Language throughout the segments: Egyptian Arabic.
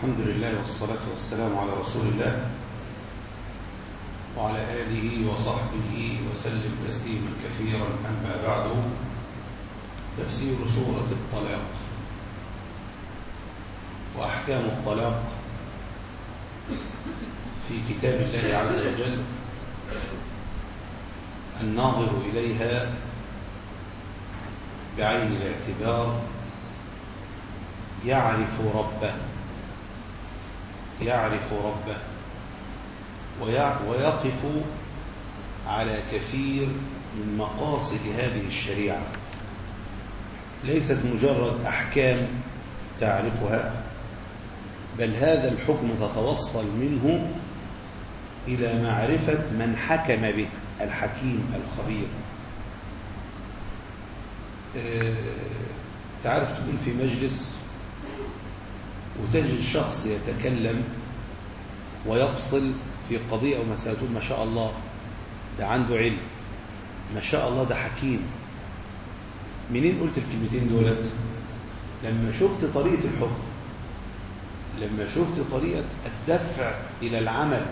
الحمد لله والصلاة والسلام على رسول الله وعلى آله وصحبه وسلم تسليما كثيرا أما بعد تفسير سورة الطلاق وأحكام الطلاق في كتاب الله عز وجل الناظر إليها بعين الاعتبار يعرف ربه يعرف ربه ويقف على كثير من مقاصد هذه الشريعة ليست مجرد أحكام تعرفها بل هذا الحكم تتوصل منه إلى معرفة من حكم به الحكيم الخبير تعرف تكون في مجلس وتجد شخص يتكلم ويفصل في قضية أو مسألة تقول ما شاء الله ده عنده علم ما شاء الله ده حكيم منين قلت الكلمتين دولت لما شفت طريقة الحكم لما شفت طريقة الدفع إلى العمل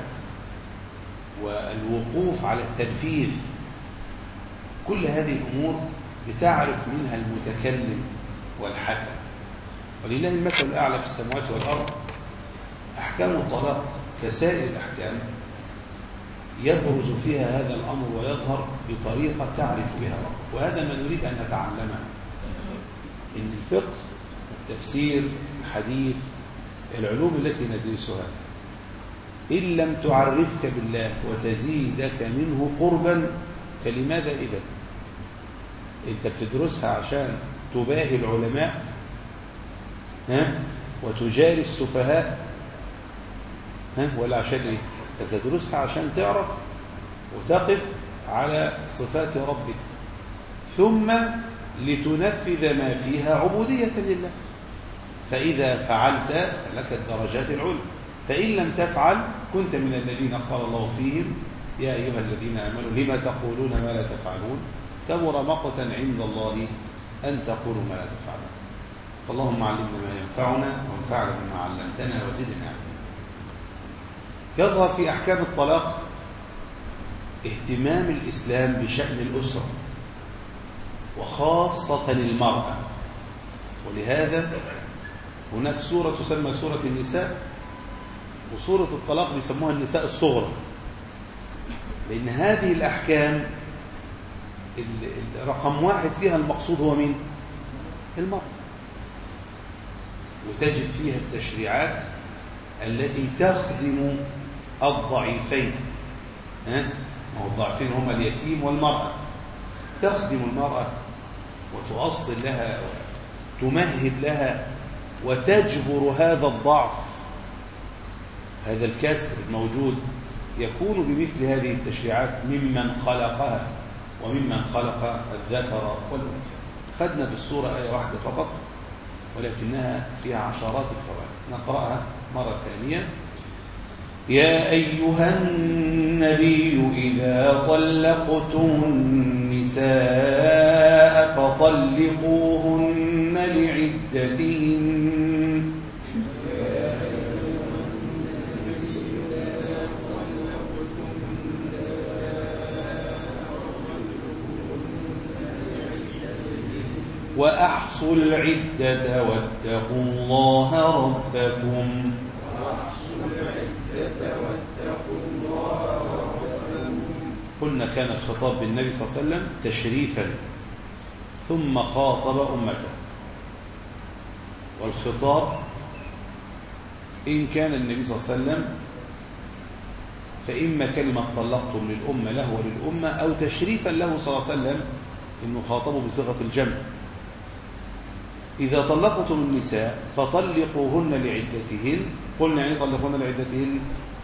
والوقوف على التنفيذ كل هذه الأمور بتعرف منها المتكلم والحكم ولله المثل الأعلى في السماوات والأرض أحكام الطلاق كسائر الأحكام يبرز فيها هذا الأمر ويظهر بطريقة تعرف بها رب وهذا ما نريد أن نتعلمه إن الفقه التفسير الحديث العلوم التي ندرسها إن لم تعرفك بالله وتزيدك منه قربا فلماذا إذا أنت بتدرسها عشان تباهي العلماء ها وتجاري السفهاء ها ولا عشان ايه تدرسها عشان تعرف وتقف على صفات ربك ثم لتنفذ ما فيها عبودية لله فإذا فعلت لك الدرجات العلى فإن لم تفعل كنت من الذين قال الله فيهم يا أيها الذين آمنوا لما تقولون ما لا تفعلون كبر مقتا عند الله أن تقولوا ما لا تفعلون فاللهم علمنا ما ينفعنا وانفعنا بما علمتنا وزدنا علما يظهر في أحكام الطلاق اهتمام الإسلام بشأن الأسرة وخاصة المرأة ولهذا هناك سورة تسمى سورة النساء وسورة الطلاق بيسموها النساء الصغرى لأن هذه الأحكام رقم واحد فيها المقصود هو مين؟ المرأة وتجد فيها التشريعات التي تخدم الضعيفين ها ما هو الضعيفين هما اليتيم والمرأة تخدم المرأة وتؤصل لها تمهد لها وتجبر هذا الضعف هذا الكسر الموجود يكون بمثل هذه التشريعات ممن خلقها وممن خلق الذكر والأنثى خدنا في الصورة آية واحدة فقط ولكنها فيها عشرات الفوائد نقرأها مرة ثانية يا أيها النبي إذا طلقتم النساء فطلقوهن لعدتهن وأحصوا العدة واتقوا الله ربكم قلنا كان الخطاب بالنبي صلى الله عليه وسلم تشريفا ثم خاطب أمته والخطاب إن كان النبي صلى الله عليه وسلم فإما كلمة طلقتم للأمة له وللأمة أو تشريفا له صلى الله عليه وسلم إنه خاطبه بصيغة الجمع إذا طلقتم النساء فطلقوهن لعدتهن قلنا يعني طلقوهن لعدتهن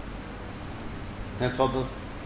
هتفضل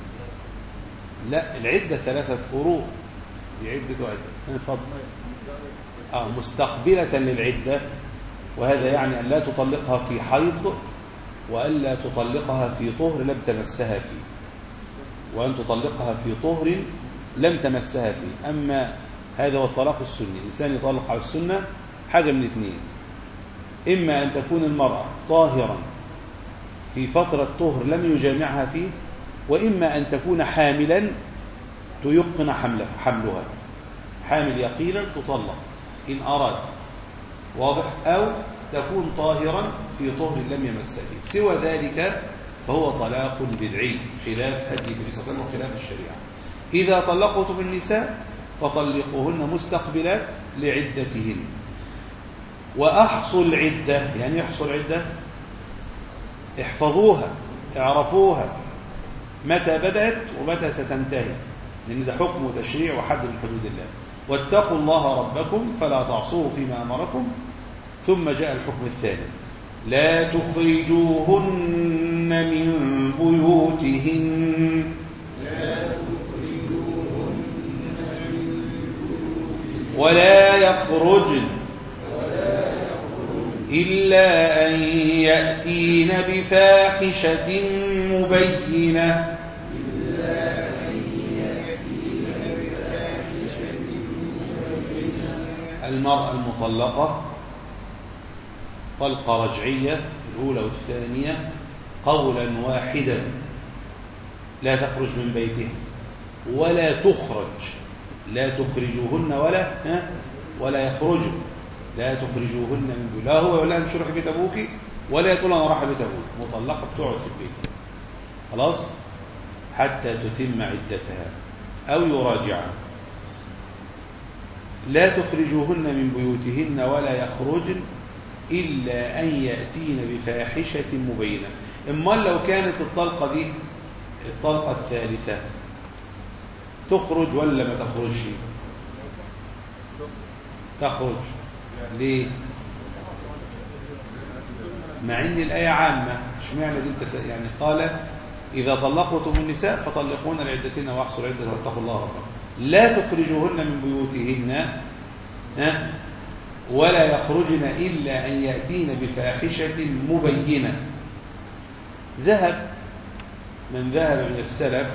لا العدة ثلاثة قروء دي عدة عدة هتفضل آه مستقبلة للعدة وهذا يعني أن لا تطلقها في حيض وألا تطلقها في طهر لم تمسها فيه وأن تطلقها في طهر لم تمسها فيه أما هذا هو الطلاق السني الإنسان يطلق على السنة حاجة من اثنين إما أن تكون المرأة طاهرا في فترة طهر لم يجامعها فيه وإما أن تكون حاملا تيقن حمله حملها حامل يقينا تطلق إن أراد واضح أو تكون طاهرا في طهر لم يمس فيه سوى ذلك فهو طلاق بدعي خلاف هدي النبي صلى الله عليه وسلم وخلاف الشريعة إذا طلقتم النساء فطلقوهن مستقبلات لعدتهن وأحصوا العدة يعني يحصوا العدة احفظوها اعرفوها متى بدأت ومتى ستنتهي لأن ده حكم وتشريع وحد من حدود الله واتقوا الله ربكم فلا تعصوه فيما أمركم ثم جاء الحكم الثاني لا تخرجوهن من بيوتهن ولا يخرجن إلا أن يأتين بفاحشة مبينة المرأة المطلقة طلقة رجعية الأولى والثانية قولا واحدا لا تخرج من بيتها ولا تخرج لا تخرجوهن ولا ها ولا يخرجن لا تخرجوهن من بيوت لا هو ولا مش روح بيت ابوك ولا يقول انا راح بيت ابوك مطلقه بتقعد في البيت خلاص حتى تتم عدتها او يراجعها لا تخرجوهن من بيوتهن ولا يخرجن إلا أن يأتين بفاحشة مبينة إما لو كانت الطلقة دي الطلقة الثالثة تخرج ولا ما تخرجش تخرج ليه مع ان الآية عامة مش معنى دي انت يعني قال إذا طلقتم النساء فطلقون لعدتهن واحصوا العدة واتقوا الله ربكم لا تخرجوهن من بيوتهن ولا يخرجن إلا أن يأتين بفاحشة مبينة ذهب من ذهب من السلف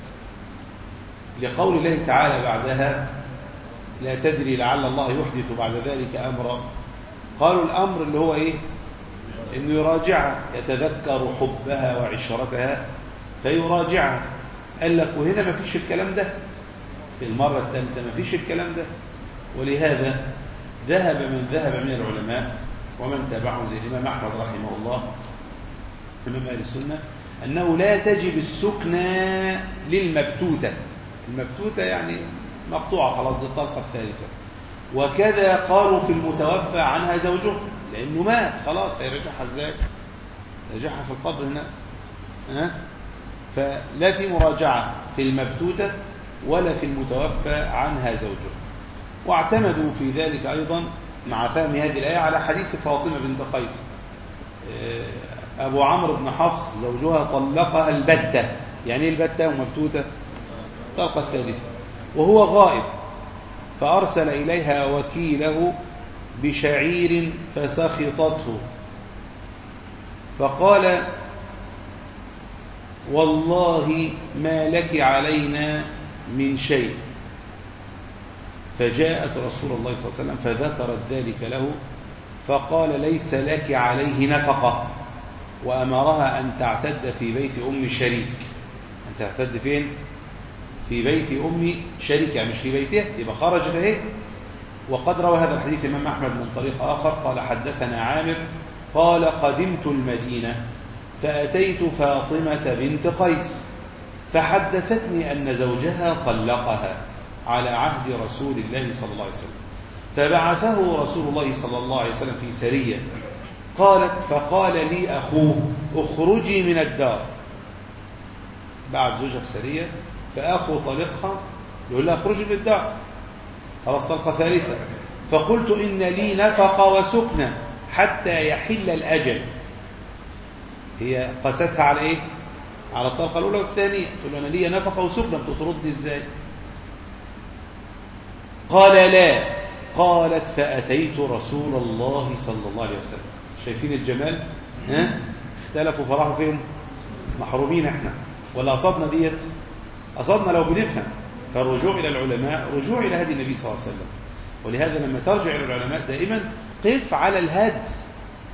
لقول الله تعالى بعدها لا تدري لعل الله يحدث بعد ذلك أمرا قالوا الأمر اللي هو إيه إنه يراجعها يتذكر حبها وعشرتها فيراجعها قال لك وهنا ما فيش الكلام ده في المرة الثالثة ما فيش الكلام ده ولهذا ذهب من ذهب من العلماء ومن تبعهم زي الإمام أحمد رحمه الله إمام أهل السنة أنه لا تجب السكنى للمبتوتة المبتوتة يعني مقطوعة خلاص دي الطلقة الثالثة وكذا قالوا في المتوفى عنها زوجها لأنه مات خلاص هيرجعها ازاي رجعها في القبر هنا ها فلا في مراجعة في المبتوتة ولا في المتوفى عنها زوجها واعتمدوا في ذلك أيضا مع فهم هذه الآية على حديث فاطمة بنت قيس أبو عمرو بن حفص زوجها طلقها البتة يعني ايه البتة ومبتوتة الطلقة الثالثة وهو غائب فأرسل إليها وكيله بشعير فسخطته فقال والله ما لك علينا من شيء فجاءت رسول الله صلى الله عليه وسلم فذكرت ذلك له فقال ليس لك عليه نفقة وأمرها أن تعتد في بيت أم شريك أن تعتد فين؟ في بيت أم شريك يعني مش في بيته يبقى خرجت اهي وقد روى هذا الحديث الإمام أحمد من طريق آخر قال حدثنا عامر قال قدمت المدينة فأتيت فاطمة بنت قيس فحدثتني أن زوجها طلقها على عهد رسول الله صلى الله عليه وسلم فبعثه رسول الله صلى الله عليه وسلم في سرية قالت فقال لي أخوه اخرجي من الدار بعد زوجها في سرية فأخو طلقها يقول لها اخرجي من الدار خلاص طلقة ثالثة فقلت إن لي نفقة وسكنة حتى يحل الأجل هي قاستها على إيه؟ على الطلقة الأولى والثانية تقول له أنا لي نفقة وسكنة بتطردني إزاي؟ قال لا قالت فأتيت رسول الله صلى الله عليه وسلم شايفين الجمال ها اختلفوا فراحوا فين محرومين احنا ولا أصدنا ديت أصدنا لو بنفهم فالرجوع إلى العلماء رجوع إلى هدي النبي صلى الله عليه وسلم ولهذا لما ترجع إلى العلماء دائما قف على الهد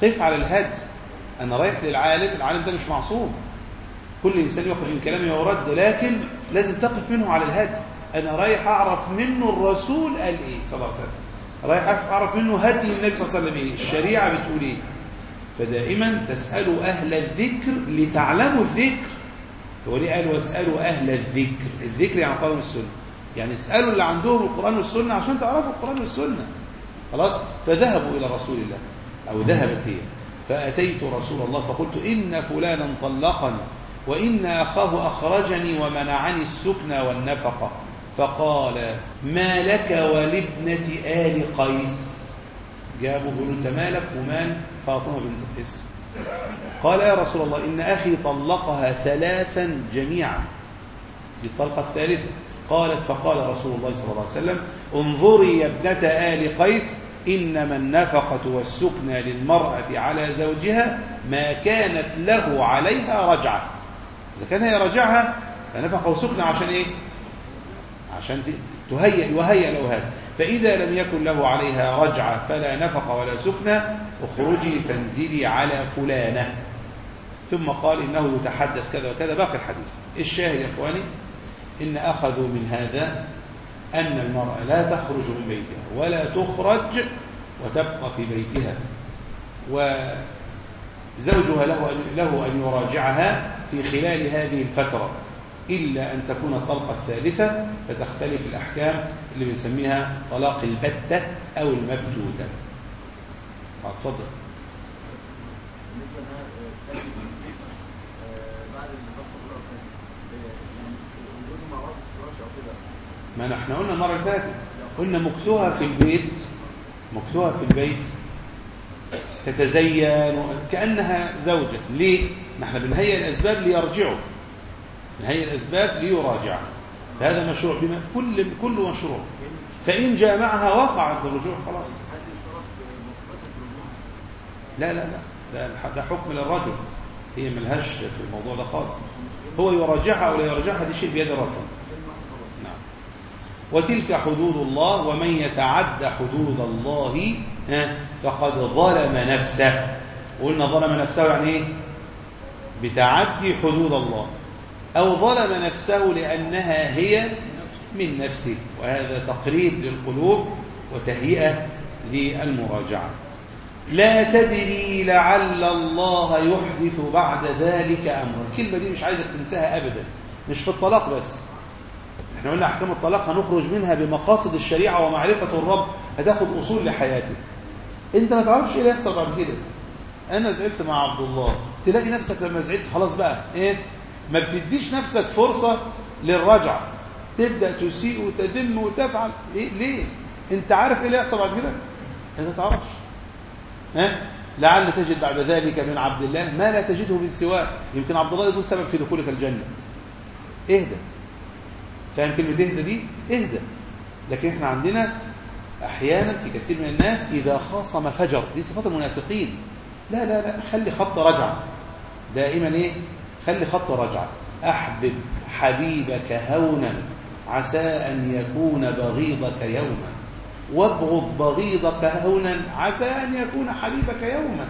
قف على الهدي أنا رايح للعالم العالم ده مش معصوم كل إنسان يأخذ من كلامه ورد لكن لازم تقف منه على الهدي أنا رايح أعرف منه الرسول قال إيه صلى الله عليه وسلم رايح أعرف منه هدي النبي صلى الله عليه وسلم إيه الشريعة بتقول إيه فدائما تسألوا أهل الذكر لتعلموا الذكر هو ليه قال واسألوا أهل الذكر الذكر يعني القرآن والسنة يعني اسألوا اللي عندهم القرآن والسنة عشان تعرفوا القرآن والسنة خلاص فذهبوا إلى رسول الله أو ذهبت هي فأتيت رسول الله فقلت إن فلانا طلقني وإن أخاه أخرجني ومنعني السكن والنفقة فقال ما لك ولابنة آل قيس جابوا بيقولوا أنت مالك ومال فاطمة بنت قيس قال يا رسول الله إن أخي طلقها ثلاثا جميعا دي الطلقة الثالثة قالت فقال رسول الله صلى الله عليه وسلم انظري يا ابنة آل قيس إنما النفقة والسكن للمرأة على زوجها ما كانت له عليها رجعة إذا كان يرجعها فنفقة وسكن عشان إيه عشان تهيئ وهيئ له هذا فإذا لم يكن له عليها رجعة فلا نفقة ولا سكن اخرجي فانزلي على فلانة ثم قال إنه يتحدث كذا وكذا باقي الحديث الشاهد يا إخواني إن أخذوا من هذا أن المرأة لا تخرج من بيتها ولا تخرج وتبقى في بيتها وزوجها له أن, له أن يراجعها في خلال هذه الفترة إلا أن تكون الطلقة الثالثة فتختلف الأحكام اللي بنسميها طلاق البتة أو المبتوتة اتفضل بالنسبه لها بعد النفقه الاولى يعني وجودهم مع بعض في الفراش او كده ما احنا قلنا المرة اللي فاتت قلنا مكثوها في البيت مكثوها في البيت تتزين كأنها زوجة ليه؟ ما احنا بنهيئ الأسباب ليرجعوا بنهيئ الأسباب ليراجع هذا مشروع بما كل كل مشروع فإن جامعها وقع الرجوع خلاص حد يشترط مختصر في الرجوع لا لا لا ده ده حكم للرجل هي ملهاش في الموضوع ده خالص هو يراجعها او لا يراجعها دي شيء بيد الرجل نعم وتلك حدود الله ومن يتعد حدود الله ها، فقد ظلم نفسه قلنا ظلم نفسه يعني ايه بتعدي حدود الله او ظلم نفسه لانها هي من نفسه وهذا تقريب للقلوب وتهيئه للمراجعه لا تدري لعل الله يحدث بعد ذلك امرا الكلمه دي مش عايزك تنساها ابدا مش في الطلاق بس احنا قلنا احكام الطلاق هنخرج منها بمقاصد الشريعه ومعرفه الرب هتاخد اصول لحياتك انت ما تعرفش ايه اللي هيحصل بعد كده انا زعلت مع عبد الله تلاقي نفسك لما زعلت خلاص بقى ايه ما بتديش نفسك فرصه للرجعه تبدا تسيء وتذم وتفعل ليه ليه انت عارف ايه اللي هيحصل بعد كده انت ما تعرفش ها لعل تجد بعد ذلك من عبد الله ما لا تجده من سواه يمكن عبد الله يكون سبب في دخولك الجنه اهدى فاهم كلمه اهدى دي اهدى لكن احنا عندنا احيانا في كثير من الناس اذا خاصم فجر دي صفات المنافقين لا لا لا خلي خط رجعه دائما ايه خلي خط رجعه احبب حبيبك هونا عسى ان يكون بغيضك يوما وابغض بغيضك هونا عسى ان يكون حبيبك يوما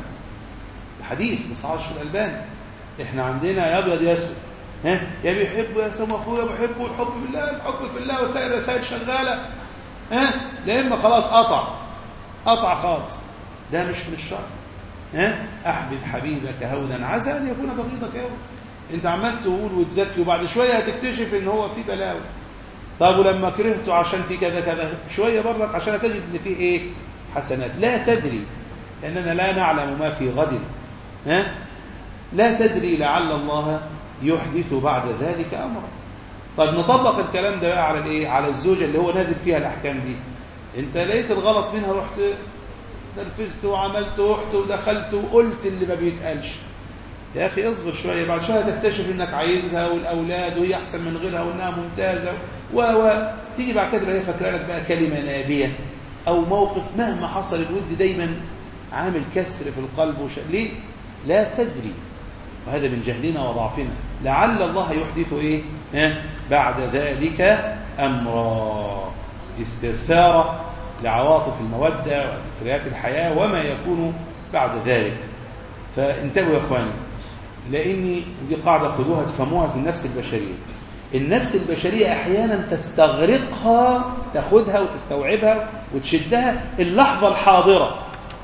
حديث مصعش في الالباني احنا عندنا يا ابيض يا اسود ها يا بيحبه يا سما اخويا بحبه الحب في الله الحب في الله وتلاقي الرسائل شغاله ها لا اما خلاص قطع قطع خالص ده مش من الشرع ها احبب حبيبك هونا عسى ان يكون بغيضك يوما انت عمال تقول وتزكي وبعد شويه هتكتشف ان هو في بلاوي طب ولما كرهته عشان في كذا كذا شويه برضك عشان تجد ان فيه ايه حسنات لا تدري لاننا لا نعلم ما في غد ها لا تدري لعل الله يحدث بعد ذلك امرا طب نطبق الكلام ده بقى على الايه على الزوجه اللي هو نازل فيها الاحكام دي انت لقيت الغلط منها رحت نرفزت وعملت ورحت ودخلت وقلت اللي ما بيتقالش يا اخي اصبر شويه بعد شويه تكتشف انك عايزها والاولاد وهي احسن من غيرها وانها ممتازه و و تيجي بعد كده هي فاكره لك بقى كلمه نابيه او موقف مهما حصل الود دايما عامل كسر في القلب وش... ليه؟ لا تدري وهذا من جهلنا وضعفنا لعل الله يحدث ايه؟ ها؟ بعد ذلك امرا استثاره لعواطف الموده وذكريات الحياه وما يكون بعد ذلك فانتبهوا يا اخواني لاني دي قاعده خذوها تفهموها في النفس البشريه النفس البشريه احيانا تستغرقها تاخدها وتستوعبها وتشدها اللحظه الحاضره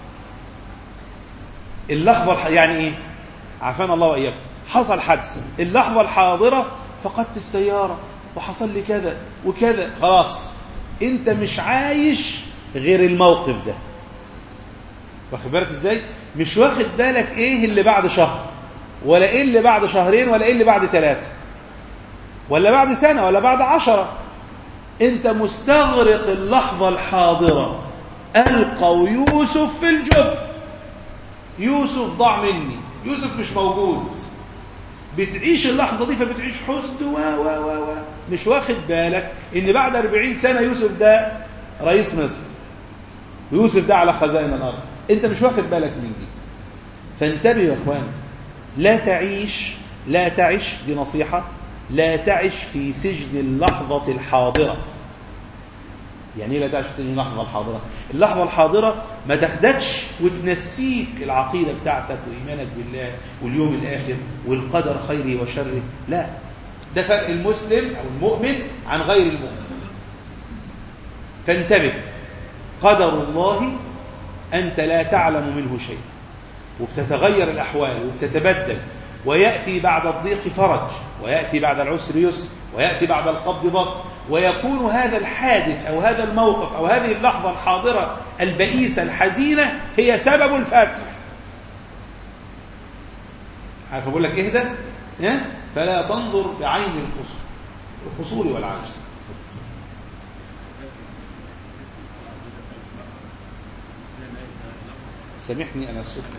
اللحظه الح... يعني ايه عافانا الله واياكم حصل حادثه اللحظه الحاضره فقدت السياره وحصل لي كذا وكذا خلاص انت مش عايش غير الموقف ده واخد بالك ازاي مش واخد بالك ايه اللي بعد شهر ولا ايه اللي بعد شهرين ولا ايه اللي بعد ثلاثة ولا بعد سنة ولا بعد عشرة انت مستغرق اللحظة الحاضرة ألقوا يوسف في الجب يوسف ضاع مني يوسف مش موجود بتعيش اللحظة دي فبتعيش حزن و و و و مش واخد بالك ان بعد 40 سنة يوسف ده رئيس مصر ويوسف ده على خزائن الأرض انت مش واخد بالك من دي فانتبه يا اخوان لا تعيش لا تعش دي نصيحة لا تعش في سجن اللحظة الحاضرة يعني ايه لا تعش في سجن اللحظة الحاضرة اللحظة الحاضرة ما تاخدكش وتنسيك العقيدة بتاعتك وإيمانك بالله واليوم الآخر والقدر خيره وشره لا ده فرق المسلم أو المؤمن عن غير المؤمن فانتبه قدر الله أنت لا تعلم منه شيء وبتتغير الأحوال وبتتبدل ويأتي بعد الضيق فرج ويأتي بعد العسر يسر ويأتي بعد القبض بسط ويكون هذا الحادث أو هذا الموقف أو هذه اللحظة الحاضرة البئيسة الحزينة هي سبب الفتح عارف أقول لك اهدى فلا تنظر بعين القصور القصور والعجز سامحني أنا الصوت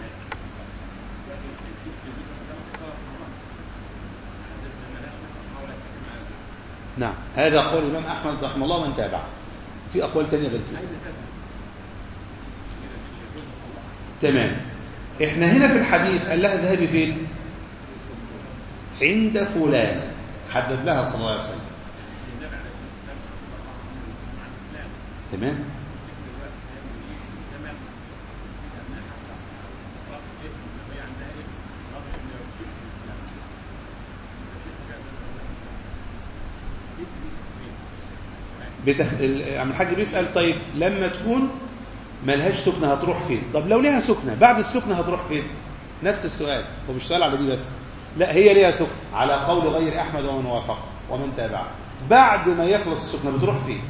نعم هذا قول الإمام أحمد رحمه الله ومن تابعه في أقوال تانية غير كده تمام احنا هنا في الحديث قال لها ذهبي فين عند فلان حدد لها صلى الله عليه وسلم تمام بتخ... عم الحاج بيسأل طيب لما تكون ملهاش سكنة هتروح فين طب لو ليها سكنة بعد السكنة هتروح فين نفس السؤال هو مش سؤال على دي بس لا هي ليها سكنة على قول غير أحمد ومن وافق ومن تابعه بعد ما يخلص السكنة بتروح فين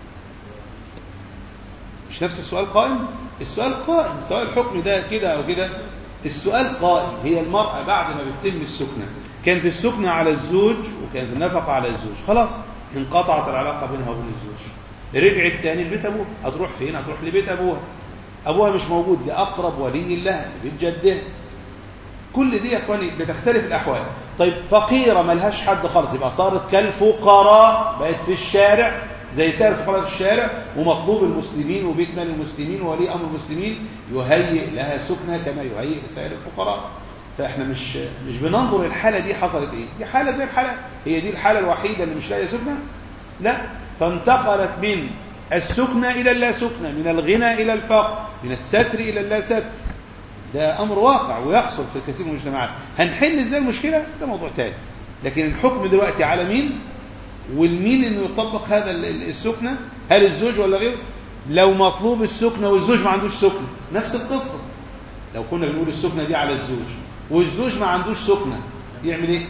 مش نفس السؤال قائم السؤال قائم سواء الحكم ده كده أو كده السؤال قائم هي المرأة بعد ما بتتم السكنة كانت السكنة على الزوج وكانت النفقة على الزوج خلاص انقطعت العلاقة بينها وبين الزوج رجعت تاني لبيت أبوها هتروح فين هتروح لبيت أبوها أبوها مش موجود ده أقرب ولي لها لبيت جدها كل دي يا اخواني بتختلف الأحوال طيب فقيرة ملهاش حد خالص يبقى صارت كالفقراء بقت في الشارع زي سائر الفقراء في الشارع ومطلوب المسلمين وبيت مال المسلمين وولي أمر المسلمين يهيئ لها سكنة كما يهيئ لسائر الفقراء فاحنا مش مش بننظر الحالة دي حصلت ايه دي حالة زي الحالة هي دي الحالة الوحيدة اللي مش لاقيه سكنة لا فانتقلت من السكنة إلى اللا سكنة من الغنى إلى الفقر من الستر إلى اللا ستر ده أمر واقع ويحصل في الكثير من المجتمعات هنحل ازاي المشكلة ده موضوع تاني لكن الحكم دلوقتي على مين والمين انه يطبق هذا السكنة هل الزوج ولا غيره لو مطلوب السكنة والزوج ما عندوش سكنة نفس القصة لو كنا بنقول السكنة دي على الزوج والزوج ما عندوش سكنة يعمل ايه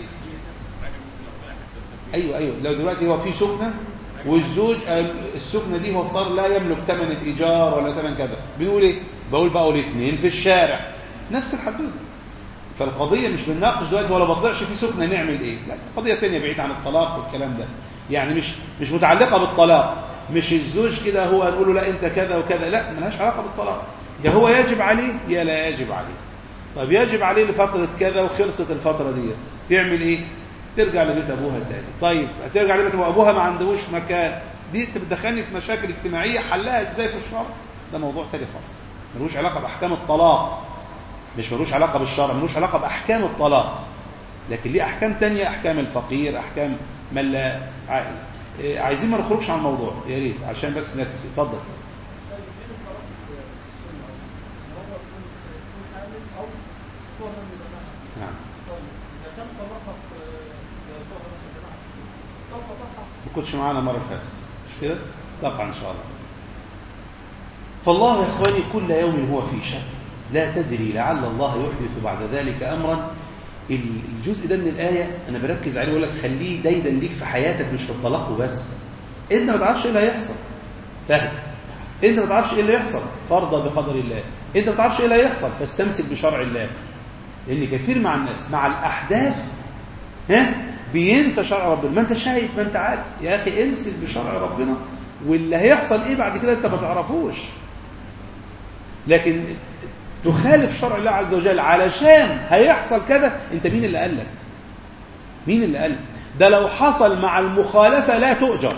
ايوه ايوه لو دلوقتي هو في سكنة والزوج السكنة دي هو صار لا يملك ثمن الإيجار ولا ثمن كذا بنقول ايه بقول بقوا الاثنين في الشارع نفس الحدود فالقضية مش بنناقش دلوقتي ولا بطلعش في سكنة نعمل ايه لا قضية تانية بعيد عن الطلاق والكلام ده يعني مش مش متعلقة بالطلاق مش الزوج كده هو نقول له لا انت كذا وكذا لا ملهاش علاقة بالطلاق يا هو يجب عليه يا لا يجب عليه طب يجب عليه لفترة كذا وخلصت الفترة ديت تعمل ايه ترجع لبيت ابوها تاني طيب هترجع لبيت ابوها ابوها ما عندهوش مكان دي انت بتدخلني في مشاكل اجتماعية حلها ازاي في الشرع ده موضوع تاني خالص ملوش علاقة باحكام الطلاق مش ملوش علاقة بالشرع ملوش علاقة باحكام الطلاق لكن ليه احكام تانية احكام الفقير احكام من لا عائل إيه عايزين ما نخرجش عن الموضوع يا ريت عشان بس نركز اتفضل لم يجمعها نعم طيب اذا كان طلقها في جوزها مثلا جماعه تبقى تقع ما كنتش معانا مرة فاتت مش كده؟ تقع إن شاء الله فالله يا إخواني كل يوم هو في شأن لا تدري لعل الله يحدث بعد ذلك أمرا الجزء ده من الآية أنا بركز عليه وأقول لك خليه دايدا ليك في حياتك مش في الطلاق وبس أنت ما تعرفش إيه اللي هيحصل فاهم أنت ما تعرفش إيه اللي هيحصل فرضا بقدر الله أنت ما تعرفش إيه اللي هيحصل فاستمسك بشرع الله لأن كثير مع الناس مع الأحداث ها بينسى شرع ربنا ما انت شايف ما انت عارف يا اخي امسك بشرع ربنا واللي هيحصل ايه بعد كده انت ما تعرفوش لكن تخالف شرع الله عز وجل علشان هيحصل كذا انت مين اللي قال لك مين اللي قال لك ده لو حصل مع المخالفه لا تؤجر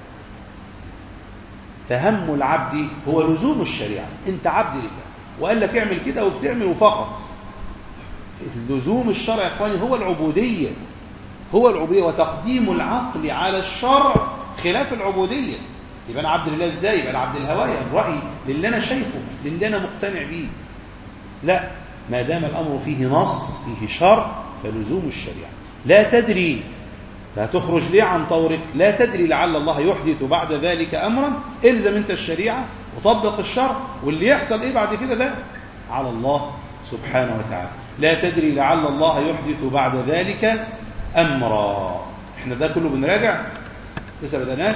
فهم العبد هو لزوم الشريعه انت عبد لله وقال لك اعمل كده وبتعمل فقط لزوم الشرع يا اخواني هو العبوديه هو العبودية وتقديم العقل على الشرع خلاف العبودية يبقى أنا عبد لله إزاي يبقى أنا عبد الهواية الرأي للي أنا شايفه للي أنا مقتنع بيه لا ما دام الأمر فيه نص فيه شرع فلزوم الشريعة لا تدري لا تخرج ليه عن طورك لا تدري لعل الله يحدث بعد ذلك أمرا إلزم أنت الشريعة وطبق الشرع واللي يحصل إيه بعد كده ده على الله سبحانه وتعالى لا تدري لعل الله يحدث بعد ذلك أمرا احنا ده كله بنراجع لسه بدأناش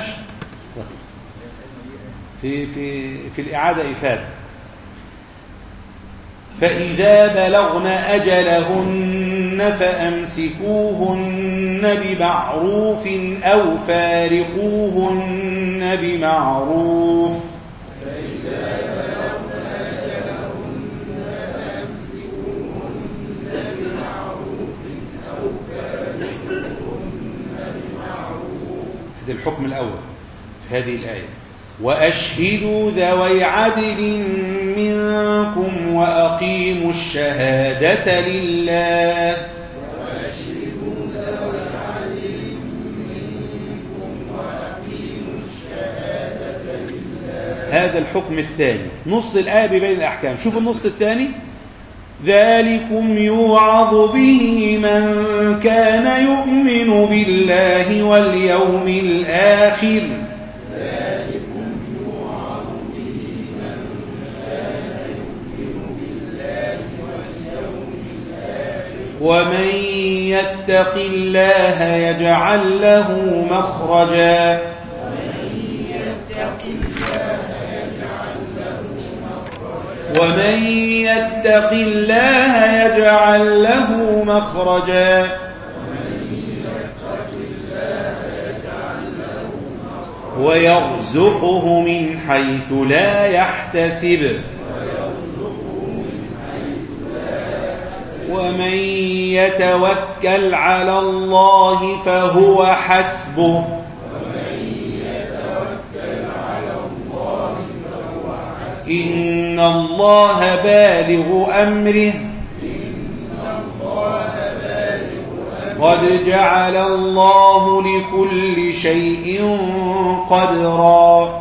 في في في الإعادة إفادة فإذا بلغن أجلهن فأمسكوهن بمعروف أو فارقوهن بمعروف ده الحكم الأول في هذه الآية وأشهدوا ذوي عدل منكم وأقيموا الشهادة لله هذا الحكم الثاني نص الآية ببين الأحكام شوف النص الثاني ذلكم يوعظ به من كان يؤمن بالله واليوم الآخر ومن يتق الله يجعل له مخرجا ومن يتق الله يجعل له مخرجا ويرزقه من حيث لا يحتسب ومن يتوكل على الله فهو حسبه إن الله بالغ أمره قد جعل الله لكل شيء قدرا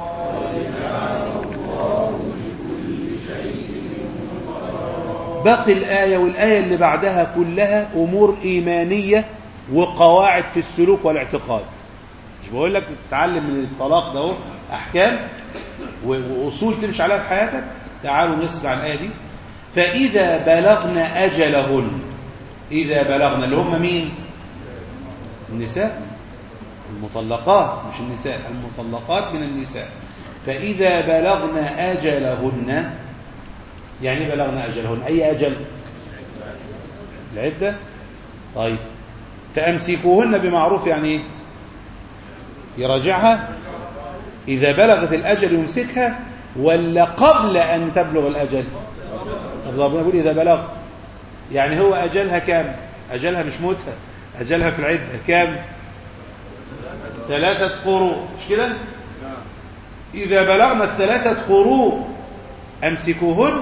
باقي الآية والآية اللي بعدها كلها أمور إيمانية وقواعد في السلوك والاعتقاد مش بقول لك تتعلم من الطلاق ده أحكام وأصول تمشي عليها في حياتك تعالوا نسمع الآية دي فإذا بلغن أجلهن إذا بلغن اللي هم مين النساء المطلقات مش النساء المطلقات من النساء فإذا بلغن أجلهن يعني ايه بلغن أجلهن أي أجل العدة طيب فأمسكوهن بمعروف يعني ايه يراجعها إذا بلغت الأجل يمسكها ولا قبل أن تبلغ الأجل ربنا يقول إذا بلغ يعني هو أجلها كام أجلها مش موتها أجلها في العدة كام ثلاثة قروء مش كده إذا بلغنا الثلاثة قروء أمسكوهن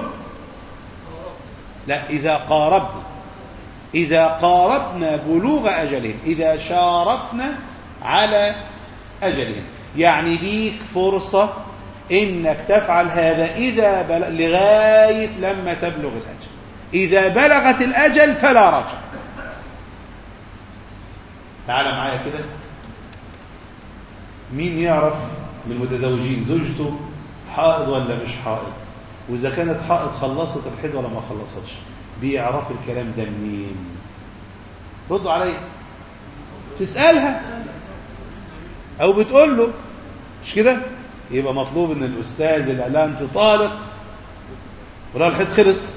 لا إذا قاربنا إذا قاربنا بلوغ أجلهم إذا شارفنا على أجلهم يعني ليك فرصة إنك تفعل هذا إذا بل... لغاية لما تبلغ الأجل إذا بلغت الأجل فلا رجع تعال معايا كده مين يعرف من المتزوجين زوجته حائض ولا مش حائض وإذا كانت حائض خلصت الحيض ولا ما خلصتش بيعرف الكلام ده منين ردوا عليا تسألها أو بتقول له مش كده يبقى مطلوب ان الأستاذ اللي قال أنت طالق ولا الحيض خلص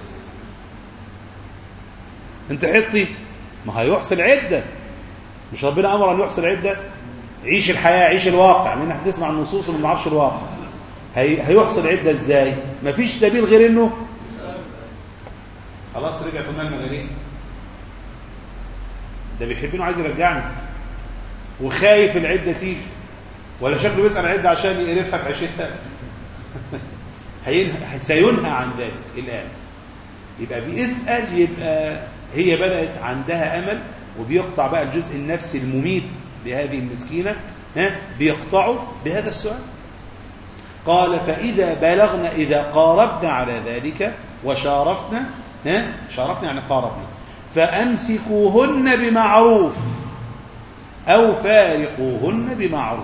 انت حطي ما هيحصل عدة مش ربنا أمر أن يحصل عدة عيش الحياة عيش الواقع لأن احنا بنسمع النصوص وما نعرفش الواقع هي... هيحصل عدة ازاي مفيش سبيل غير انه خلاص رجع في المال المغارين ده بيحبني وعايز يرجعني وخايف العدة تيجي ولا شكله بيسأل العدة عشان يقرفها في عيشتها هينهى سينهى عن ذلك الآن يبقى بيسأل يبقى هي بدأت عندها أمل وبيقطع بقى الجزء النفسي المميت لهذه المسكينة ها بيقطعه بهذا السؤال قال فإذا بلغنا إذا قاربنا على ذلك وشارفنا ها شارفنا يعني قاربنا فأمسكوهن بمعروف أو فارقوهن بمعروف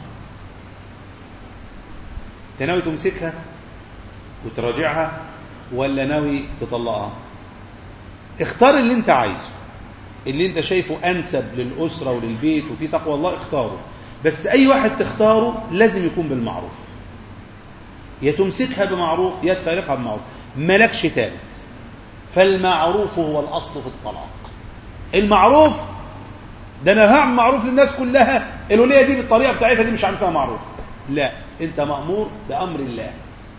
تناوي تمسكها وتراجعها ولا ناوي تطلقها اختار اللي انت عايزه اللي انت شايفه انسب للاسره وللبيت وفي تقوى الله اختاره بس اي واحد تختاره لازم يكون بالمعروف يا تمسكها بمعروف يا تفارقها بمعروف ملكش ثالث فالمعروف هو الاصل في الطلاق المعروف ده انا هعمل معروف للناس كلها الوليه دي بالطريقه بتاعتها دي مش عامل فيها معروف لا انت مامور بامر الله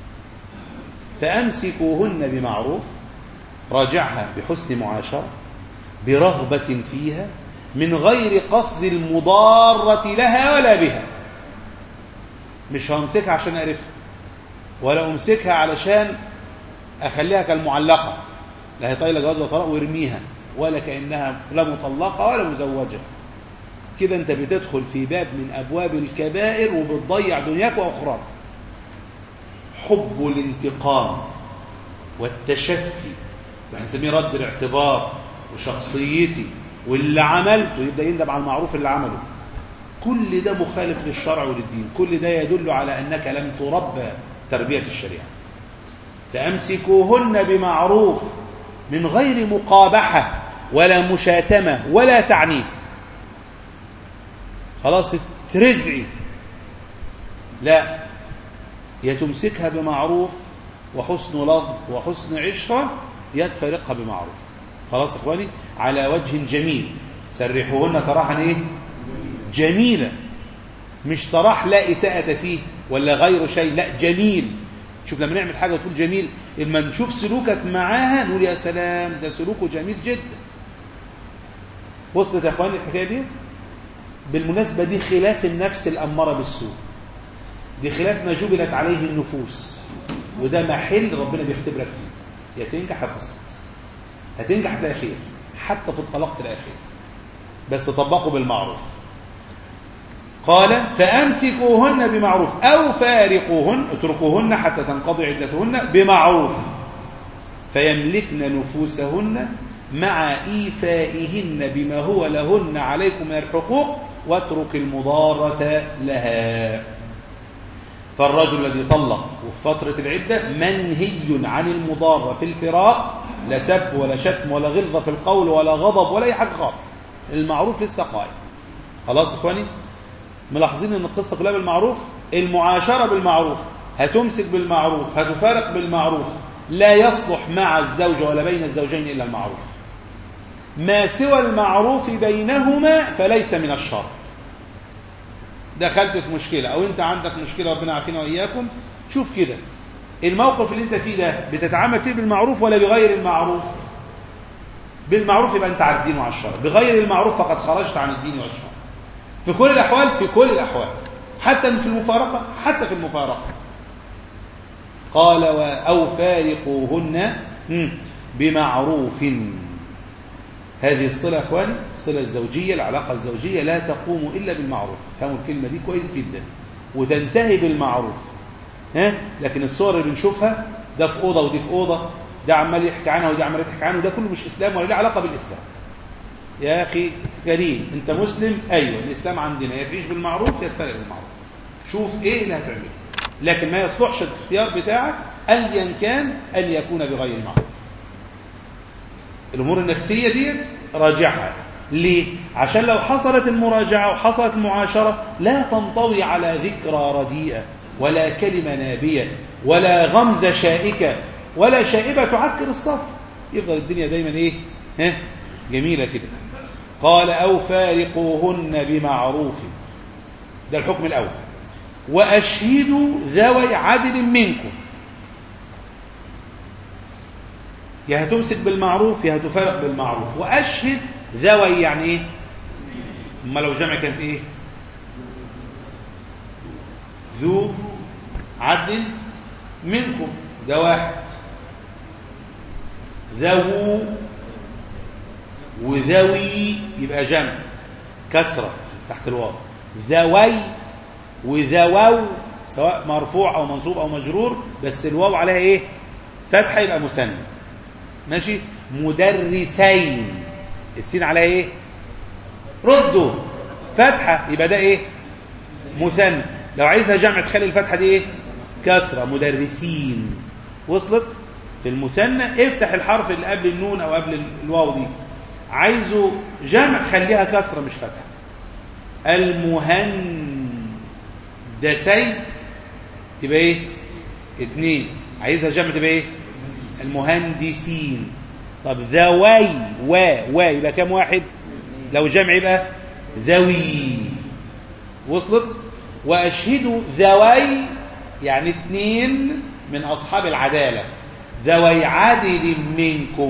فامسكوهن بمعروف راجعها بحسن معاشره برغبه فيها من غير قصد المضاره لها ولا بها مش همسكها عشان اعرفها ولا امسكها علشان اخليها كالمعلقه لا هي طايله جواز وطلاق وارميها ولا كانها لا مطلقه ولا مزوجه كده انت بتدخل في باب من ابواب الكبائر وبتضيع دنياك واخراك حب الانتقام والتشفي بنسميه رد الاعتبار وشخصيتي واللي عملته يبدا يندم على المعروف اللي عمله كل ده مخالف للشرع وللدين كل ده يدل على انك لم تربى تربيه الشريعه فامسكوهن بمعروف من غير مقابحه ولا مشاتمه ولا تعنيف خلاص ترزعي لا يا تمسكها بمعروف وحسن لفظ وحسن عشرة يا تفارقها بمعروف خلاص يا اخواني على وجه جميل سرحوهن صراحة ايه جميلة مش صراح لا إساءة فيه ولا غير شيء لا جميل شوف لما نعمل حاجة وتقول جميل لما نشوف سلوكك معاها نقول يا سلام ده سلوكه جميل جدا وصلت يا اخواني الحكاية دي بالمناسبة دي خلاف النفس الأمارة بالسوء دي خلاف ما جبلت عليه النفوس وده محل ربنا بيختبرك فيه يا تنجح يا تسقط هتنجح تلاقي خير حتى في الطلاق تلاقي خير بس طبقوا بالمعروف قال فأمسكوهن بمعروف أو فارقوهن اتركوهن حتى تنقضي عدتهن بمعروف فيملكن نفوسهن مع إيفائهن بما هو لهن عليكم من الحقوق واترك المضارة لها فالرجل الذي طلق وفي فترة العدة منهي عن المضارة في الفراق لا سب ولا شتم ولا غلظة في القول ولا غضب ولا أي حاجة خالص المعروف لسه قائم خلاص إخواني ملاحظين ان القصة كلها بالمعروف المعاشرة بالمعروف هتمسك بالمعروف هتفارق بالمعروف لا يصلح مع الزوجة ولا بين الزوجين إلا المعروف ما سوى المعروف بينهما فليس من الشر دخلت في مشكلة أو أنت عندك مشكلة ربنا عافينا وإياكم شوف كده الموقف اللي أنت فيه ده بتتعامل فيه بالمعروف ولا بغير المعروف بالمعروف يبقى أنت على الدين وعلى الشر بغير المعروف فقد خرجت عن الدين والشر في كل الأحوال في كل الأحوال حتى في المفارقة حتى في المفارقة قال أو فارقوهن بمعروف هذه الصلة أخواني الصلة الزوجية العلاقة الزوجية لا تقوم إلا بالمعروف فهموا الكلمة دي كويس جدا وتنتهي بالمعروف ها لكن الصور اللي بنشوفها ده في أوضة ودي في أوضة ده عمال يحكي عنها ودي عمال تحكي عنه ده كله مش اسلام ولا له علاقه بالاسلام يا اخي كريم انت مسلم ايوه الاسلام عندنا يا تعيش بالمعروف يا تفرق بالمعروف شوف ايه اللي هتعمله لكن ما يصلحش الاختيار بتاعك ايا كان ان يكون بغير المعروف الامور النفسيه ديت راجعها ليه عشان لو حصلت المراجعه وحصلت المعاشره لا تنطوي على ذكرى رديئه ولا كلمه نابيه ولا غمزه شائكه ولا شائبه تعكر الصف يفضل الدنيا دايما ايه ها جميله كده قال او فارقوهن بمعروف ده الحكم الاول واشهدوا ذوي عدل منكم يا هتمسك بالمعروف يا هتفارق بالمعروف واشهد ذوي يعني ايه اما لو جمع كانت ايه ذو عدل منكم ده واحد ذو وذوي يبقى جمع كسرة تحت الواو ذوي وذوو سواء مرفوع او منصوب او مجرور بس الواو عليها ايه فتحه يبقى مثنى ماشي مدرسين السين عليها ايه ردوا فتحه يبقى ده ايه مثنى لو عايزها جمع تخلي الفتحه دي ايه كسره مدرسين وصلت في المثنى افتح الحرف اللي قبل النون او قبل الواو دي عايزه جمع خليها كسره مش فتحه المهندسين تبقى ايه اتنين عايزها جمع تبقى ايه المهندسين طب ذوي و و يبقى كام واحد لو جمع يبقى ذوي وصلت واشهدوا ذوي يعني اتنين من اصحاب العداله ذوي عدل منكم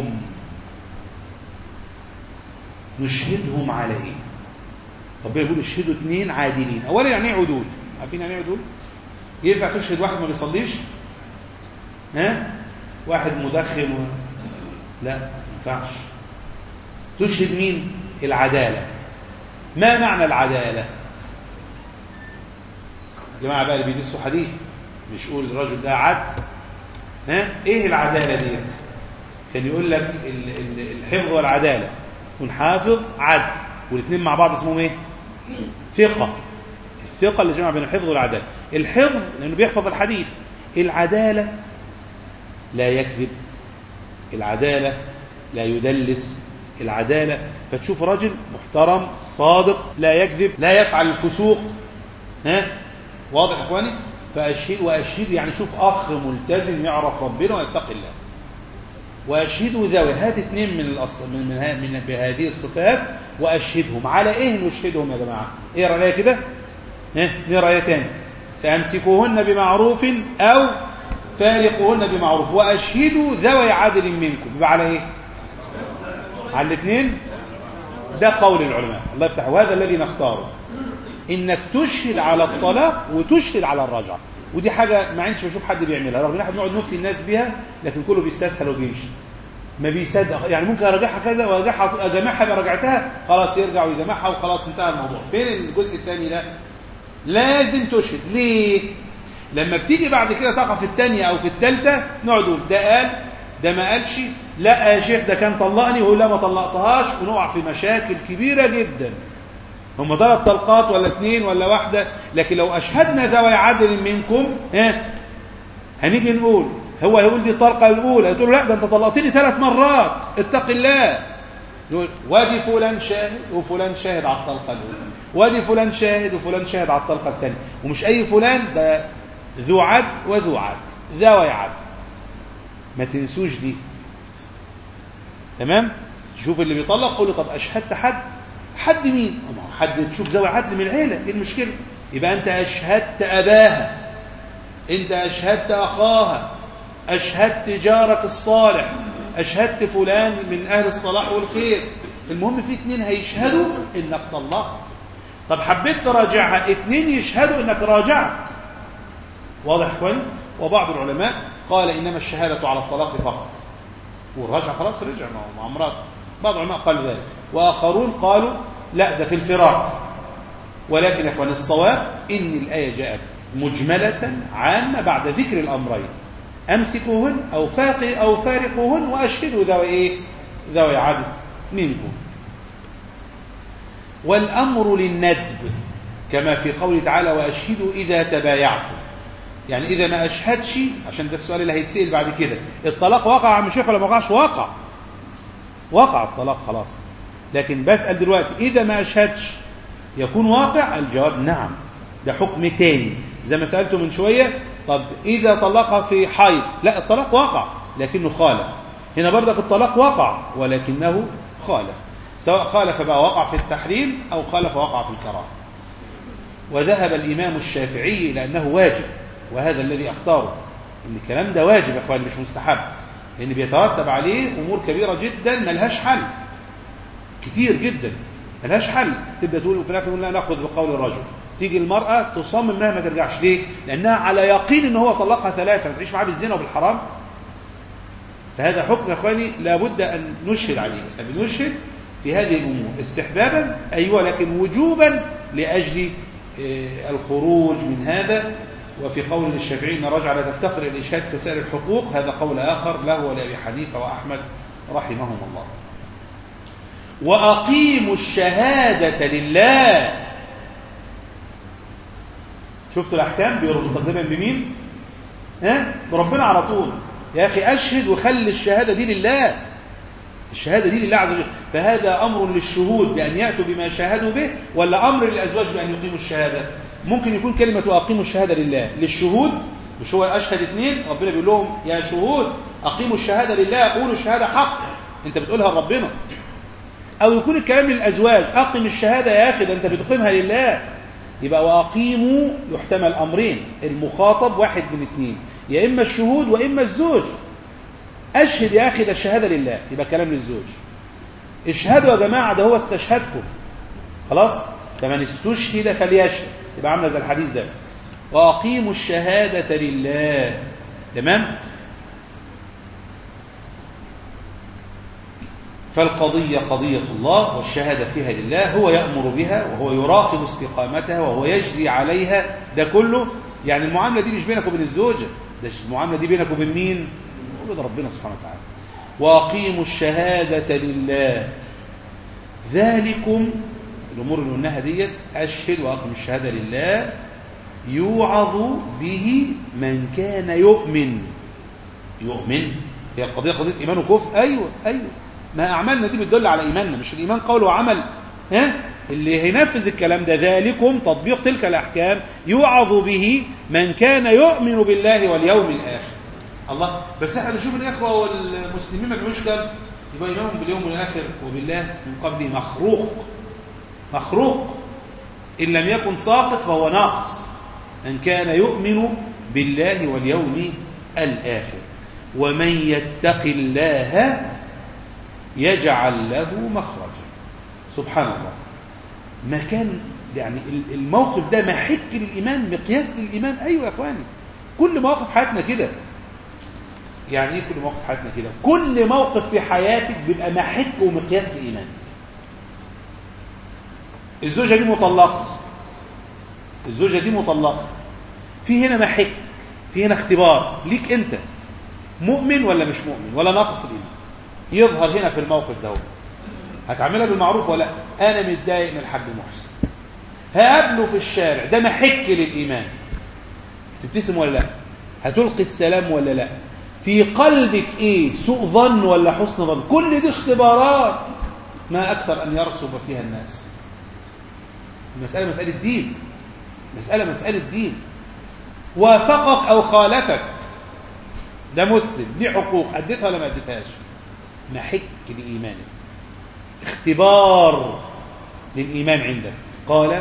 نشهدهم على ايه ربنا بيقول اشهدوا اثنين عادلين اولا يعني ايه عدول عارفين يعني ايه عدول ينفع تشهد واحد ما بيصليش ها واحد مدخن و... لا ما ينفعش تشهد مين العداله ما معنى العداله جماعه بقى اللي بيدرسوا حديث مش يقول الرجل ده عدل ها ايه العداله ديت كان يقول لك ال- ال- الحفظ والعداله يكون حافظ عدل والاثنين مع بعض اسمهم ايه ثقه الثقه اللي جمع بين الحفظ والعداله الحفظ لانه بيحفظ الحديث العداله لا يكذب العداله لا يدلس العداله فتشوف رجل محترم صادق لا يكذب لا يفعل الفسوق ها واضح يا اخواني فاشهد واشهد يعني شوف اخ ملتزم يعرف ربنا ويتقي الله واشهدوا ذوي هات اثنين من الاصل من من, ها- من بهذه الصفات واشهدهم على ايه نشهدهم يا جماعه اقرا الايه كده ها نقرا ايه تاني فامسكوهن بمعروف او فارقوهن بمعروف واشهدوا ذوي عدل منكم يبقى على ايه على الاثنين ده قول العلماء الله يفتح وهذا الذي نختاره انك تشهد على الطلاق وتشهد على الرجعه ودي حاجه ما عندش بشوف حد بيعملها رغم ان احنا بنقعد نفتي الناس بيها لكن كله بيستسهل وبيمشي ما بيصدق يعني ممكن اراجعها كذا وارجعها اجمعها يبقى رجعتها خلاص يرجع ويجمعها وخلاص انتهى الموضوع فين الجزء الثاني ده لازم تشهد ليه لما بتيجي بعد كده تقع في الثانيه او في الثالثه نقعد نقول ده قال ده ما قالش لا يا شيخ ده كان طلقني ويقول لا ما طلقتهاش ونقع في مشاكل كبيره جدا هم ثلاث طلقات ولا اثنين ولا واحدة لكن لو أشهدنا ذوي عدل منكم ها هنيجي نقول هو هيقول دي الطلقة الأولى تقول له لا ده أنت طلقتني ثلاث مرات اتق الله يقول وادي فلان شاهد وفلان شاهد على الطلقة الأولى وادي فلان شاهد وفلان شاهد على الطلقة الثانية ومش أي فلان ده ذو عدل وذو عدل ذوي عدل ما تنسوش دي تمام تشوف اللي بيطلق قول له طب أشهدت حد حد مين ما هو حد تشوف ذوي عدل من العيلة ايه المشكلة يبقى أنت أشهدت أباها أنت أشهدت أخاها أشهدت جارك الصالح أشهدت فلان من أهل الصلاح والخير المهم في اتنين هيشهدوا إنك طلقت طب حبيت تراجعها اتنين يشهدوا إنك راجعت واضح يا إخواني وبعض العلماء قال إنما الشهادة على الطلاق فقط والرجع خلاص رجع مع مع مراته بعض العلماء قال ذلك وآخرون قالوا لا ده في الفراق ولكن يا اخوان الصواب ان الايه جاءت مجمله عامه بعد ذكر الامرين أمسكوهن أو فاق أو فارقوهن وأشهدوا ذوي إيه ذوي عدل منكم والأمر للندب كما في قوله تعالى وأشهدوا إذا تبايعتم يعني إذا ما أشهدش عشان ده السؤال اللي هيتسأل بعد كده الطلاق وقع يا عم شيخ ولا ما وقعش وقع وقع الطلاق خلاص لكن بسأل دلوقتي إذا ما أشهدش يكون واقع الجواب نعم ده حكم تاني زي ما سألته من شوية طب إذا طلقها في حيض لا الطلاق وقع لكنه خالف هنا برضك الطلاق وقع ولكنه خالف سواء خالف بقى وقع في التحريم أو خالف وقع في الكراهه وذهب الإمام الشافعي إلى أنه واجب وهذا الذي أختاره إن الكلام ده واجب يا أخواني مش مستحب لأن بيترتب عليه أمور كبيرة جدا ملهاش حل كتير جدا ملهاش حل تبدأ تقول في الآخر لا نأخذ بقول الرجل تيجي المرأة تصمم انها ما ترجعش ليه؟ لأنها على يقين ان هو طلقها ثلاثة تعيش معاه بالزنا وبالحرام فهذا حكم يا اخواني لابد ان نشهد عليه احنا بنشهد في هذه الامور استحبابا ايوه لكن وجوبا لاجل آه، الخروج من هذا وفي قول الشافعي ان الرجعه لا تفتقر الى الاشهاد كسائر الحقوق هذا قول اخر له ولابي حنيفه واحمد رحمهم الله واقيموا الشهاده لله شفتوا الاحكام بيربطوا تقريبا بمين ها بربنا على طول يا اخي اشهد وخلي الشهاده دي لله الشهاده دي لله عز وجل فهذا امر للشهود بان ياتوا بما شاهدوا به ولا امر للازواج بان يقيموا الشهاده ممكن يكون كلمه واقيموا الشهاده لله للشهود مش هو اشهد اثنين ربنا بيقول لهم يا شهود اقيموا الشهاده لله قولوا الشهاده حق انت بتقولها لربنا او يكون الكلام للازواج اقم الشهاده يا اخي ده انت بتقيمها لله يبقى واقيموا يحتمل امرين المخاطب واحد من اثنين يا اما الشهود واما الزوج اشهد يا اخي ده الشهاده لله يبقى كلام للزوج اشهدوا يا جماعه ده هو استشهدكم خلاص فمن استشهد فليشهد يبقى عامله زي الحديث ده واقيموا الشهاده لله تمام فالقضية قضية الله والشهادة فيها لله هو يأمر بها وهو يراقب استقامتها وهو يجزي عليها ده كله يعني المعاملة دي مش بينك وبين الزوجة ده المعاملة دي بينك وبين مين وبين ربنا سبحانه وتعالى وأقيموا الشهادة لله ذلكم الأمور اللي قلناها ديت أشهد وأقم الشهادة لله يوعظ به من كان يؤمن يؤمن هي القضية قضية إيمان وكفر أيوة أيوة ما أعمالنا دي بتدل على إيماننا مش الإيمان قول وعمل ها اللي هينفذ الكلام ده ذلكم تطبيق تلك الأحكام يوعظ به من كان يؤمن بالله واليوم الآخر الله بس احنا بنشوف الإخوة والمسلمين ما بيعملوش كده يبقى إيمانهم باليوم الآخر وبالله من قبل مخروق مخروق إن لم يكن ساقط فهو ناقص من كان يؤمن بالله واليوم الآخر ومن يتق الله يجعل له مخرجا سبحان الله ما كان يعني الموقف ده محك للإيمان مقياس للإيمان أيوة يا أخواني كل مواقف حياتنا كده يعني ايه كل موقف في حياتنا كده كل موقف في حياتك بيبقى محك ومقياس للإيمان الزوجة دي مطلقة الزوجة دي مطلقة في هنا محك في هنا اختبار ليك انت مؤمن ولا مش مؤمن ولا ناقص الايمان يظهر هنا في الموقف ده هتعملها بالمعروف ولا انا متضايق من الحاج محسن هقابله في الشارع ده محك للايمان تبتسم ولا لا هتلقي السلام ولا لا في قلبك ايه سوء ظن ولا حسن ظن كل دي اختبارات ما اكثر ان يرسب فيها الناس المساله مساله دين مساله مساله دين وافقك او خالفك ده مسلم ليه حقوق اديتها ولا ما اديتهاش محك لايمانك اختبار للايمان عندك قال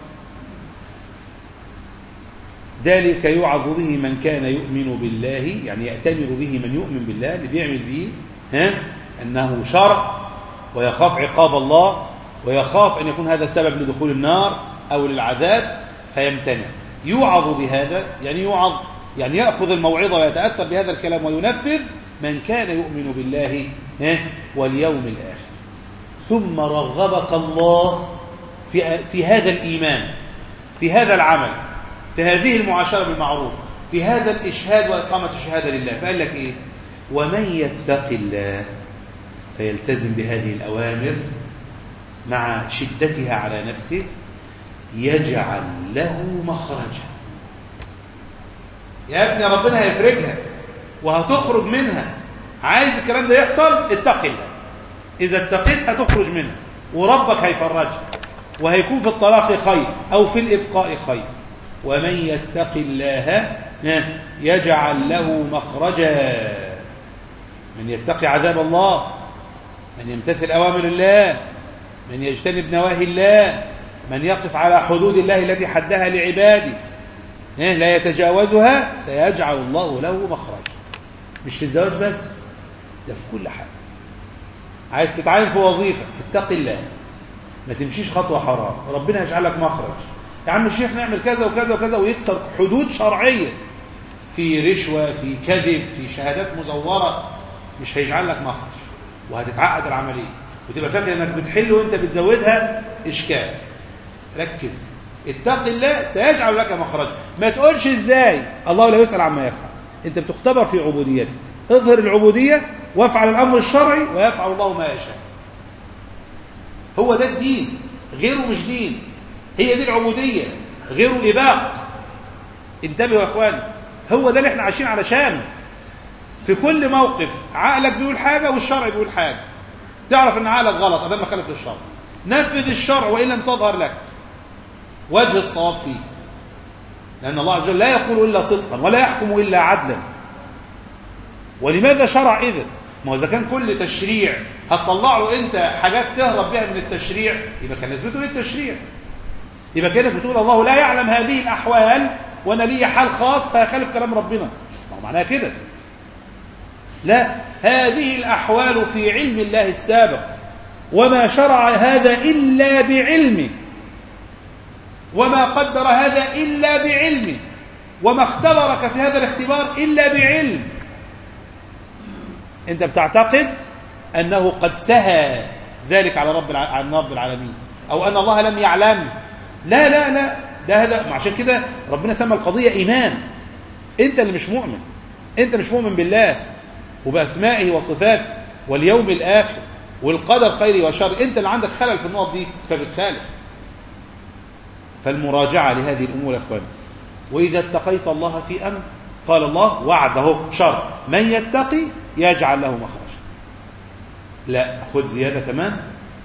ذلك يوعظ به من كان يؤمن بالله يعني يأتمر به من يؤمن بالله اللي بيعمل به ها أنه شرع ويخاف عقاب الله ويخاف أن يكون هذا سبب لدخول النار أو للعذاب فيمتنع يوعظ بهذا يعني يوعظ يعني يأخذ الموعظة ويتأثر بهذا الكلام وينفذ من كان يؤمن بالله ها واليوم الآخر ثم رغبك الله في, في هذا الإيمان في هذا العمل في هذه المعاشرة بالمعروف في هذا الإشهاد وإقامة الشهادة لله فقال لك إيه ومن يتق الله فيلتزم بهذه الأوامر مع شدتها على نفسه يجعل له مخرجا يا ابني ربنا هيفرجها وهتخرج منها عايز الكلام ده يحصل اتق الله إذا اتقيت هتخرج منها وربك هيفرجها وهيكون في الطلاق خير أو في الإبقاء خير ومن يتق الله يجعل له مخرجا من يتقي عذاب الله من يمتثل أوامر الله من يجتنب نواهي الله من يقف على حدود الله التي حدها لعباده لا يتجاوزها سيجعل الله له مخرجا مش في الزواج بس ده في كل حاجة عايز تتعين في وظيفة اتق الله ما تمشيش خطوة حرام ربنا يجعل لك مخرج يا عم الشيخ نعمل كذا وكذا وكذا ويكسر حدود شرعية في رشوة في كذب في شهادات مزورة مش هيجعل لك مخرج وهتتعقد العملية وتبقى فاكر انك بتحل وانت بتزودها اشكال ركز اتق الله سيجعل لك مخرجا ما تقولش ازاي الله لا يسأل عما يفعل انت بتختبر في عبوديته اظهر العبودية وافعل الامر الشرعي ويفعل الله ما يشاء هو ده الدين غيره مش دين هي دي العبودية غيره إباق انتبهوا يا اخواني هو ده اللي احنا عايشين علشانه في كل موقف عقلك بيقول حاجة والشرع بيقول حاجة تعرف ان عقلك غلط ادام ما خالف للشرع نفذ الشرع وان لم تظهر لك وجه الصواب فيه لأن الله عز وجل لا يقول إلا صدقا ولا يحكم إلا عدلا ولماذا شرع إذن ما هو إذا كان كل تشريع هتطلع له أنت حاجات تهرب بها من التشريع يبقى كان نسبته للتشريع يبقى كده بتقول الله لا يعلم هذه الأحوال وأنا لي حال خاص فيخالف كلام ربنا ما هو معناها كده لا هذه الأحوال في علم الله السابق وما شرع هذا إلا بعلمه وما قدر هذا إلا بعلمه وما اختبرك في هذا الاختبار إلا بعلم أنت بتعتقد أنه قد سهى ذلك على رب عن رب العالمين أو أن الله لم يعلم لا لا لا ده هذا عشان كده ربنا سمى القضية إيمان أنت اللي مش مؤمن أنت مش مؤمن بالله وبأسمائه وصفاته واليوم الآخر والقدر خيري وشر أنت اللي عندك خلل في النقط دي فبتخالف فالمراجعة لهذه الأمور يا أخواني وإذا اتقيت الله في أمر قال الله وعده شر من يتقي يجعل له مخرجا لا خذ زيادة كمان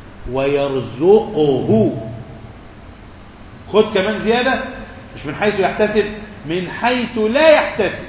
ويرزقه خذ كمان زيادة مش من حيث يحتسب من حيث لا يحتسب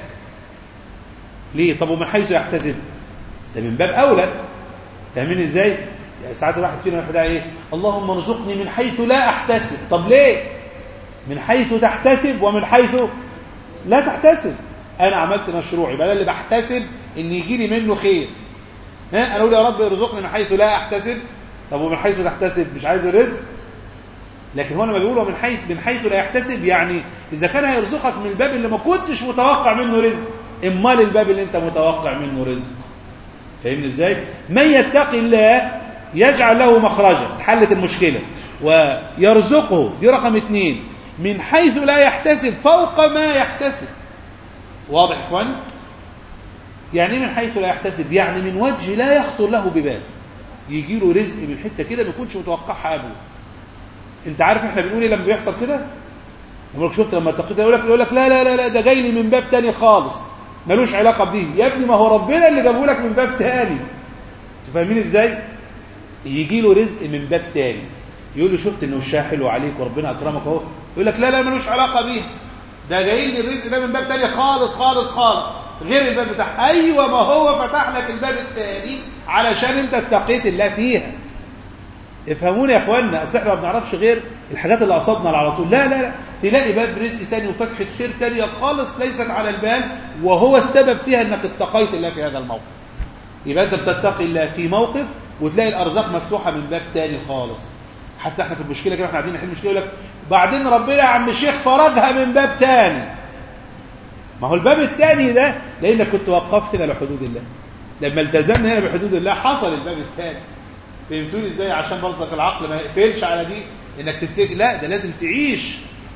ليه طب ومن حيث يحتسب ده من باب أولى فاهمين ازاي يعني ساعات الواحد فينا يقول ايه اللهم ارزقني من حيث لا احتسب طب ليه من حيث تحتسب ومن حيث لا تحتسب انا عملت مشروع يبقى انا اللي بحتسب ان يجي لي منه خير ها انا اقول يا رب ارزقني من حيث لا احتسب طب ومن حيث تحتسب مش عايز الرزق لكن هو لما بيقول من حيث من حيث لا يحتسب يعني اذا كان هيرزقك من الباب اللي ما كنتش متوقع منه رزق امال الباب اللي انت متوقع منه رزق فاهمني ازاي من يتقي الله يجعل له مخرجا حلت المشكله ويرزقه دي رقم اثنين من حيث لا يحتسب فوق ما يحتسب واضح يا اخوان يعني من حيث لا يحتسب يعني من وجه لا يخطر له ببال يجي له رزق من حته كده ما يكونش متوقعها ابدا انت عارف احنا بنقول ايه لما بيحصل كده لما شفت لما اتقيت يقول لك يقول لك لا لا لا لا ده جاي لي من باب تاني خالص ملوش علاقه بدي يا ابني ما هو ربنا اللي جابه لك من باب تاني فاهمين ازاي يجي له رزق من باب تاني يقول له شفت انه وشها حلو عليك وربنا اكرمك اهو يقول لك لا لا ملوش علاقه بيها ده جاي لي الرزق ده من باب تاني خالص خالص خالص غير الباب بتاعها ايوه ما هو فتح لك الباب التاني علشان انت اتقيت الله فيها افهموني يا اخوانا اصل احنا ما بنعرفش غير الحاجات اللي قصدنا على طول لا لا لا تلاقي باب رزق تاني وفتحه خير تانية خالص ليست على البال وهو السبب فيها انك اتقيت الله في هذا الموقف يبقى انت بتتقي الله في موقف وتلاقي الارزاق مفتوحه من باب تاني خالص حتى احنا في المشكله كده احنا قاعدين نحل المشكله يقول لك بعدين ربنا يا عم الشيخ فرجها من باب تاني ما هو الباب الثاني ده لانك كنت وقفت هنا لحدود الله لما التزمنا هنا بحدود الله حصل الباب الثاني فهمتوني ازاي عشان برزق العقل ما يقفلش على دي انك تفتكر لا ده لازم تعيش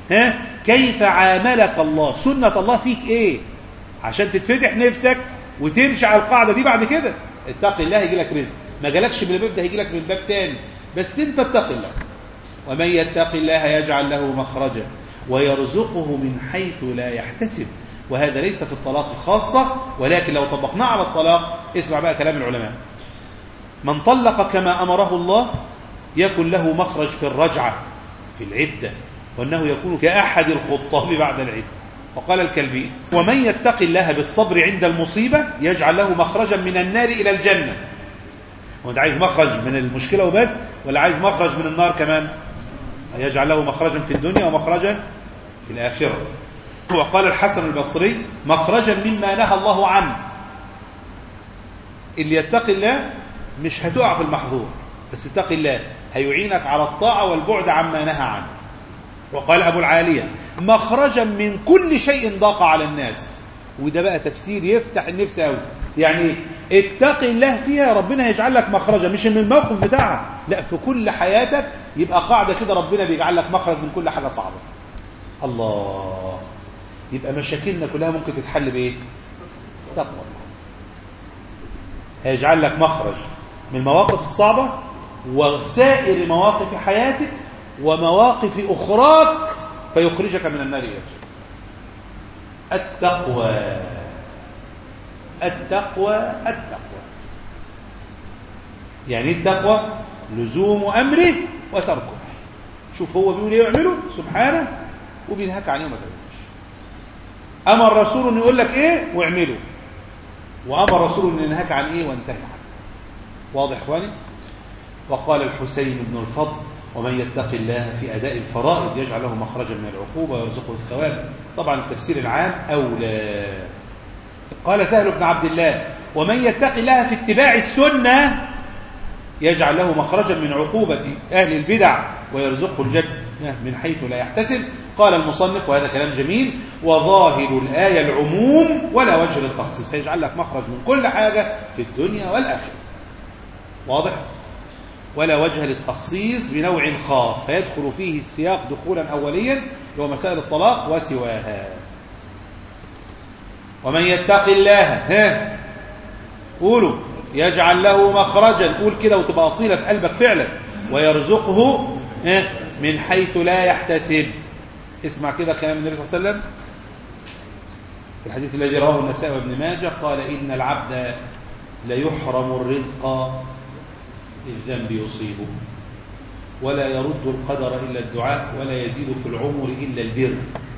ها كيف عاملك الله سنة الله فيك ايه عشان تتفتح نفسك وتمشي على القاعدة دي بعد كده اتق الله يجي لك رزق ما جالكش من الباب ده هيجي لك من باب تاني بس انت اتق الله ومن يتق الله يجعل له مخرجا ويرزقه من حيث لا يحتسب وهذا ليس في الطلاق خاصة ولكن لو طبقناه على الطلاق اسمع بقى كلام العلماء من طلق كما أمره الله يكن له مخرج في الرجعة في العدة وأنه يكون كأحد الخطاب بعد العدة وقال الكلبي ومن يتق الله بالصبر عند المصيبة يجعل له مخرجا من النار إلى الجنة وانت عايز مخرج من المشكلة وبس ولا عايز مخرج من النار كمان يجعل له مخرجا في الدنيا ومخرجا في الآخرة وقال الحسن البصري مخرجا مما نهى الله عنه اللي يتقي الله مش هتقع في المحظور بس اتقي الله هيعينك على الطاعة والبعد عما نهى عنه وقال أبو العالية مخرجا من كل شيء ضاق على الناس وده بقى تفسير يفتح النفس قوي يعني اتقي الله فيها ربنا يجعل لك مخرجا مش من الموقف بتاعها لا في كل حياتك يبقى قاعدة كده ربنا بيجعل لك مخرج من كل حاجة صعبة الله يبقى مشاكلنا كلها ممكن تتحل بايه تقوى الله هيجعل لك مخرج من المواقف الصعبة وسائر مواقف حياتك ومواقف أخراك فيخرجك من النار إلى الجنة التقوى التقوى التقوى يعني التقوى لزوم أمره وتركه شوف هو بيقول ايه يعمله سبحانه وبينهاك عنه وما تعملوش أمر الرسول أن يقول لك إيه واعمله وأمر الرسول أن ينهاك عن إيه وانتهي عنه واضح إخواني وقال الحسين بن الفضل ومن يتق الله في أداء الفرائض يجعل له مخرجا من العقوبة ويرزقه الثواب طبعا التفسير العام أولى قال سهل بن عبد الله ومن يتق الله في اتباع السنة يجعل له مخرجا من عقوبة أهل البدع ويرزقه الجنة من حيث لا يحتسب قال المصنف وهذا كلام جميل وظاهر الآية العموم ولا وجه للتخصيص هيجعل لك مخرج من كل حاجة في الدنيا والآخرة واضح؟ ولا وجه للتخصيص بنوع خاص فيدخل فيه السياق دخولا أوليا هو مسائل الطلاق وسواها ومن يتق الله ها قولوا يجعل له مخرجا قول كده وتبقى أصيلة في قلبك فعلا ويرزقه ها من حيث لا يحتسب اسمع كده كلام النبي صلى الله عليه وسلم في الحديث الذي رواه النسائي وابن ماجه قال إن العبد ليحرم الرزق الذنب يصيبه ولا يرد القدر إلا الدعاء ولا يزيد في العمر إلا البر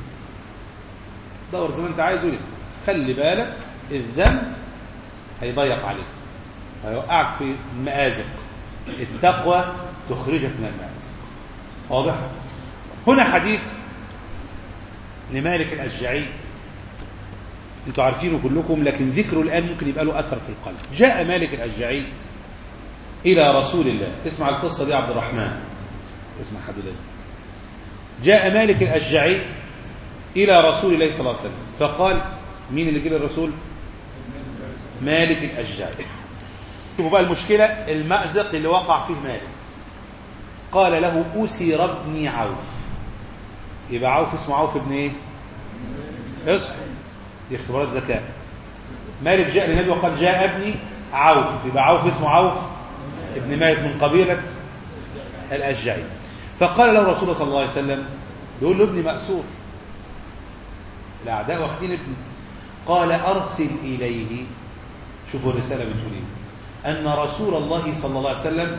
دور زي ما انت عايزه لك خلي بالك الذنب هيضيق عليك هيوقعك في المآزق التقوى تخرجك من المآزق واضح هنا حديث لمالك الأشجعي انتوا عارفينه كلكم لكن ذكره الآن ممكن يبقى له أثر في القلب جاء مالك الأشجعي إلى رسول الله اسمع القصة دي عبد الرحمن اسمع حدودة جاء مالك الأشجعي إلى رسول الله صلى الله عليه وسلم فقال مين اللي جه للرسول مالك الأشجعي شوفوا بقى المشكلة المأزق اللي وقع فيه مالك قال له أسر ابني عوف يبقى عوف اسمه عوف ابن ايه اصحى دي اختبارات ذكاء مالك جاء للنبي وقال جاء ابني عوف يبقى عوف اسمه عوف ابن مالك من قبيلة الأشجعي فقال له رسول الله صلى الله عليه وسلم يقول له ابني مأسور الأعداء واخدين ابني قال أرسل إليه شوفوا الرسالة بتقول ايه أن رسول الله صلى الله عليه وسلم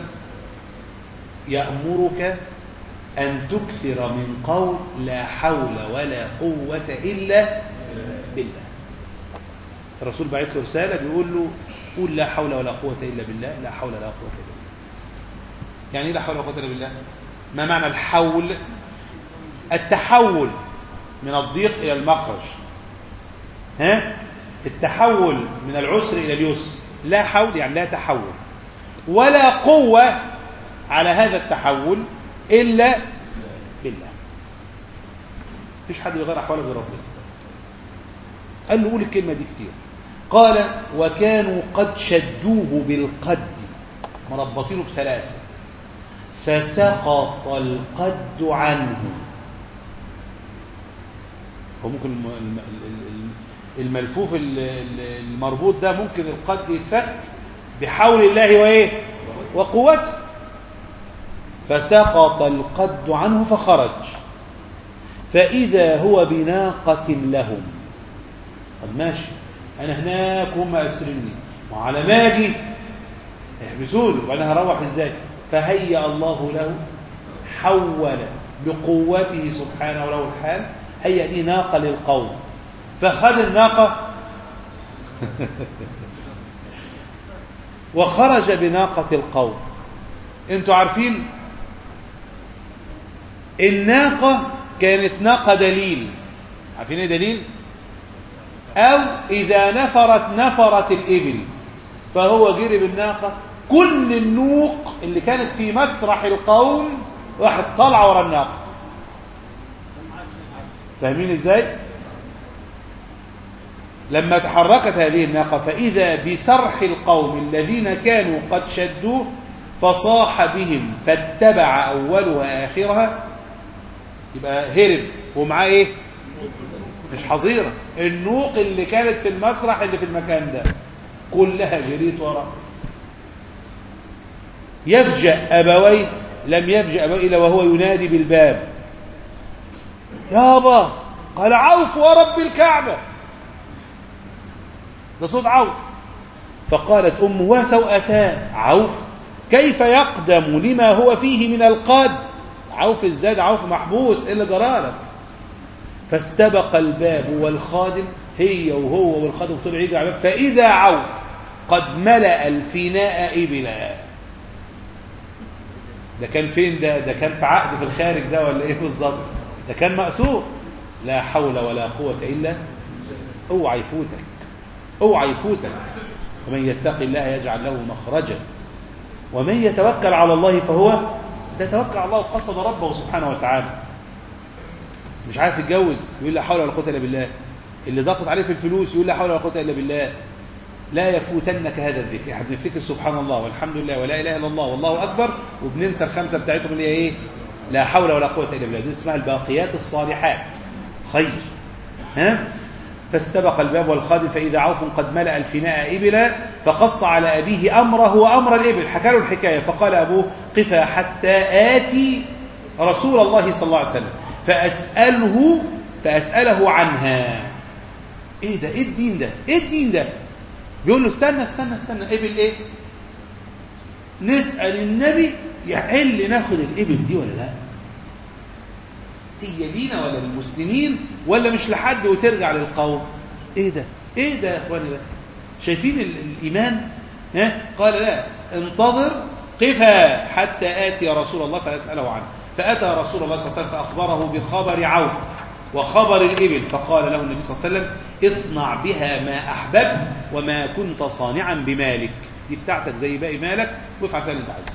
يأمرك أن تكثر من قول لا حول ولا قوة إلا بالله الرسول بعت له رسالة بيقول له قول لا حول ولا قوة إلا بالله لا حول ولا قوة إلا بالله يعني ايه لا حول ولا قوة إلا بالله ما معنى الحول التحول من الضيق إلى المخرج ها التحول من العسر إلى اليسر لا حول يعني لا تحول ولا قوة على هذا التحول إلا بالله مفيش حد بيغير أحواله غير ربنا قال له قول الكلمة دي كتير قال وكانوا قد شدوه بالقد مربطينه بسلاسل فسقط القد عنه هو ممكن الم- الم- ال- ال- الملفوف ال- ال- المربوط ده ممكن القد يتفك بحول الله وايه وقوته فسقط القد عنه فخرج فإذا هو بناقة لهم طب ماشي أنا هناك وهم أسرني وعلى ما أجي يحبسوني وأنا هروح إزاي فهيأ الله له حول بقوته سبحانه له الحال هيأ لي ناقة للقوم فخذ الناقة وخرج بناقة القوم انتوا عارفين الناقة كانت ناقة دليل عارفين ايه دليل او اذا نفرت نفرت الابل فهو جري بالناقة كل النوق اللي كانت في مسرح القوم واحد طلع ورا الناقة فاهمين ازاي لما تحركت هذه الناقة فإذا بسرح القوم الذين كانوا قد شدوه فصاح بهم فاتبع أولها آخرها يبقى هرب ومعاه إيه مش حظيرة النوق اللي كانت في المسرح اللي في المكان ده كلها جريت وراه يفجأ أبويه لم يفجأ أبويه إلا وهو ينادي بالباب يابا قال عوف ورب الكعبة ده صوت عوف فقالت أم وسوأتان عوف كيف يقدم لما هو فيه من القاد عوف الزاد عوف محبوس إيه اللي جرالك فاستبق الباب والخادم هي وهو والخادم طلع يجري على الباب فإذا عوف قد ملأ الفناء إبلا ده كان فين ده ده كان في عقد في الخارج ده ولا ايه بالظبط ده كان مأسور لا حول ولا قوة إلا اوعى يفوتك اوعى يفوتك ومن يتق الله يجعل له مخرجا ومن يتوكل على الله فهو ده توكل على الله وقصد ربه سبحانه وتعالى مش عارف يتجوز يقول لا حول ولا قوة إلا بالله اللي ضغط عليه في الفلوس يقول لا حول ولا قوة إلا بالله لا يفوتنك هذا الذكر احنا بنفتكر سبحان الله والحمد لله ولا اله الا الله والله اكبر وبننسى الخمسه بتاعتهم اللي هي ايه لا حول ولا قوه الا بالله دي اسمها الباقيات الصالحات خير ها فاستبق الباب والخادم فاذا عوف قد ملا الفناء ابلا فقص على ابيه امره وامر الابل حكى له الحكايه فقال ابوه قفا حتى اتي رسول الله صلى الله عليه وسلم فاساله فاساله عنها ايه ده ايه الدين ده ايه الدين ده بيقول له استنى استنى استنى ابل ايه نسأل النبي يحل ناخد الابل دي ولا لا هي لينا ولا للمسلمين ولا مش لحد وترجع للقوم ايه ده ايه ده يا اخواني ده شايفين ال- الايمان ها قال لا انتظر قفا حتى اتي رسول الله فاساله عنه فاتى رسول الله صلى الله عليه وسلم فاخبره بخبر عوف وخبر الإبل فقال له النبي صلى الله عليه وسلم اصنع بها ما أحببت وما كنت صانعا بمالك دي بتاعتك زي باقي مالك وافعل فيها اللي انت عايزه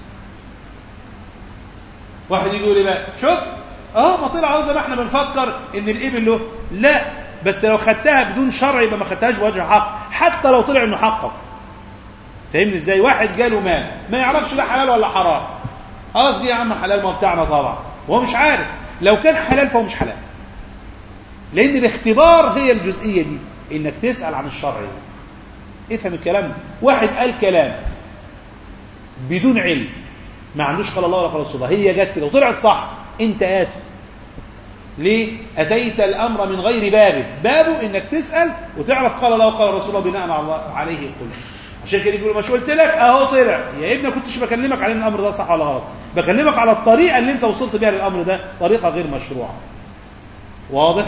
واحد يجي يقول لي بقى شوف اه ما طلع زي ما احنا بنفكر ان الإبل له لا بس لو خدتها بدون شرع يبقى ما خدتهاش بوجه حق حتى لو طلع انه حقك فاهمني ازاي واحد جاله مال ما يعرفش ده حلال ولا حرام خلاص دي يا عم حلال ما بتاعنا طبعا وهو مش عارف لو كان حلال فهو مش حلال لأن الاختبار هي الجزئية دي إنك تسأل عن الشرع افهم الكلام واحد قال كلام بدون علم ما عندوش قال الله ولا قال رسول الله هي جت كده وطلعت صح انت آثم ليه أتيت الأمر من غير بابه بابه إنك تسأل وتعرف قال الله وقال رسول الله بناء على الله عليه قل عشان كده يقولوا مش قلت لك اهو طلع يا ابني كنتش بكلمك على ان الامر ده صح ولا غلط بكلمك على الطريقه اللي انت وصلت بيها للامر ده طريقه غير مشروعه واضح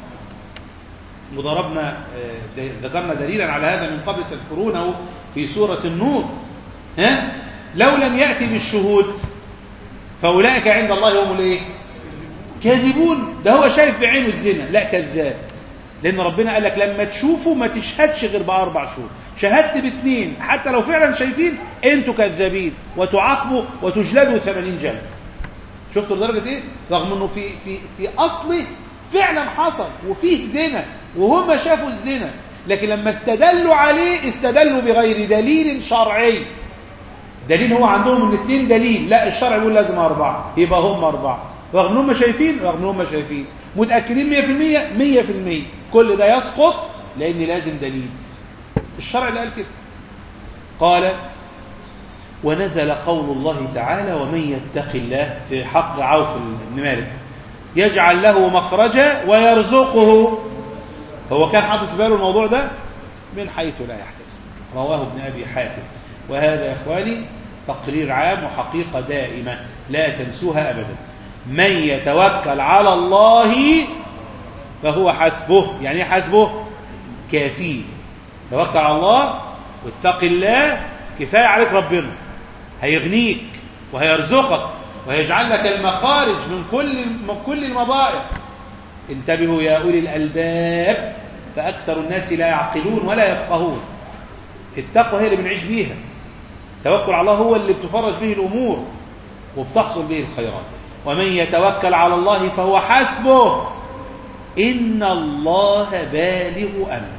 وضربنا ذكرنا دليلا على هذا من قبل تذكرونه في سورة النور ها لو لم يأتي بالشهود فأولئك عند الله هم الايه كاذبون ده هو شايف بعينه الزنا لا كذاب لأن ربنا قال لك لما تشوفوا ما تشهدش غير بأربع شهور شهدت باثنين حتى لو فعلا شايفين انتوا كذابين وتعاقبوا وتجلدوا ثمانين جلد شفتوا لدرجة ايه رغم انه في في في اصله فعلا حصل وفيه زنا وهم شافوا الزنا لكن لما استدلوا عليه استدلوا بغير دليل شرعي دليل هو عندهم الاثنين دليل لا الشرع بيقول لازم أربعة يبقى هم أربعة رغم ان هم شايفين رغم ان هم شايفين متأكدين 100% 100% كل ده يسقط لأن لازم دليل الشرع اللي قال كده قال ونزل قول الله تعالى ومن يتق الله في حق عوف بن مالك يجعل له مخرجا ويرزقه هو كان حاطط في باله الموضوع ده من حيث لا يحتسب رواه ابن أبي حاتم وهذا يا إخواني تقرير عام وحقيقة دائمة لا تنسوها أبدا من يتوكل على الله فهو حسبه يعني ايه حسبه كافيه توكل على الله واتق الله كفاية عليك ربنا هيغنيك وهيرزقك وهيجعل لك المخارج من كل من كل المضائق انتبهوا يا أولي الألباب فأكثر الناس لا يعقلون ولا يفقهون التقوى هي اللي بنعيش بيها التوكل على الله هو اللي بتفرج به الأمور وبتحصل به الخيرات ومن يتوكل على الله فهو حسبه إن الله بالغ أمره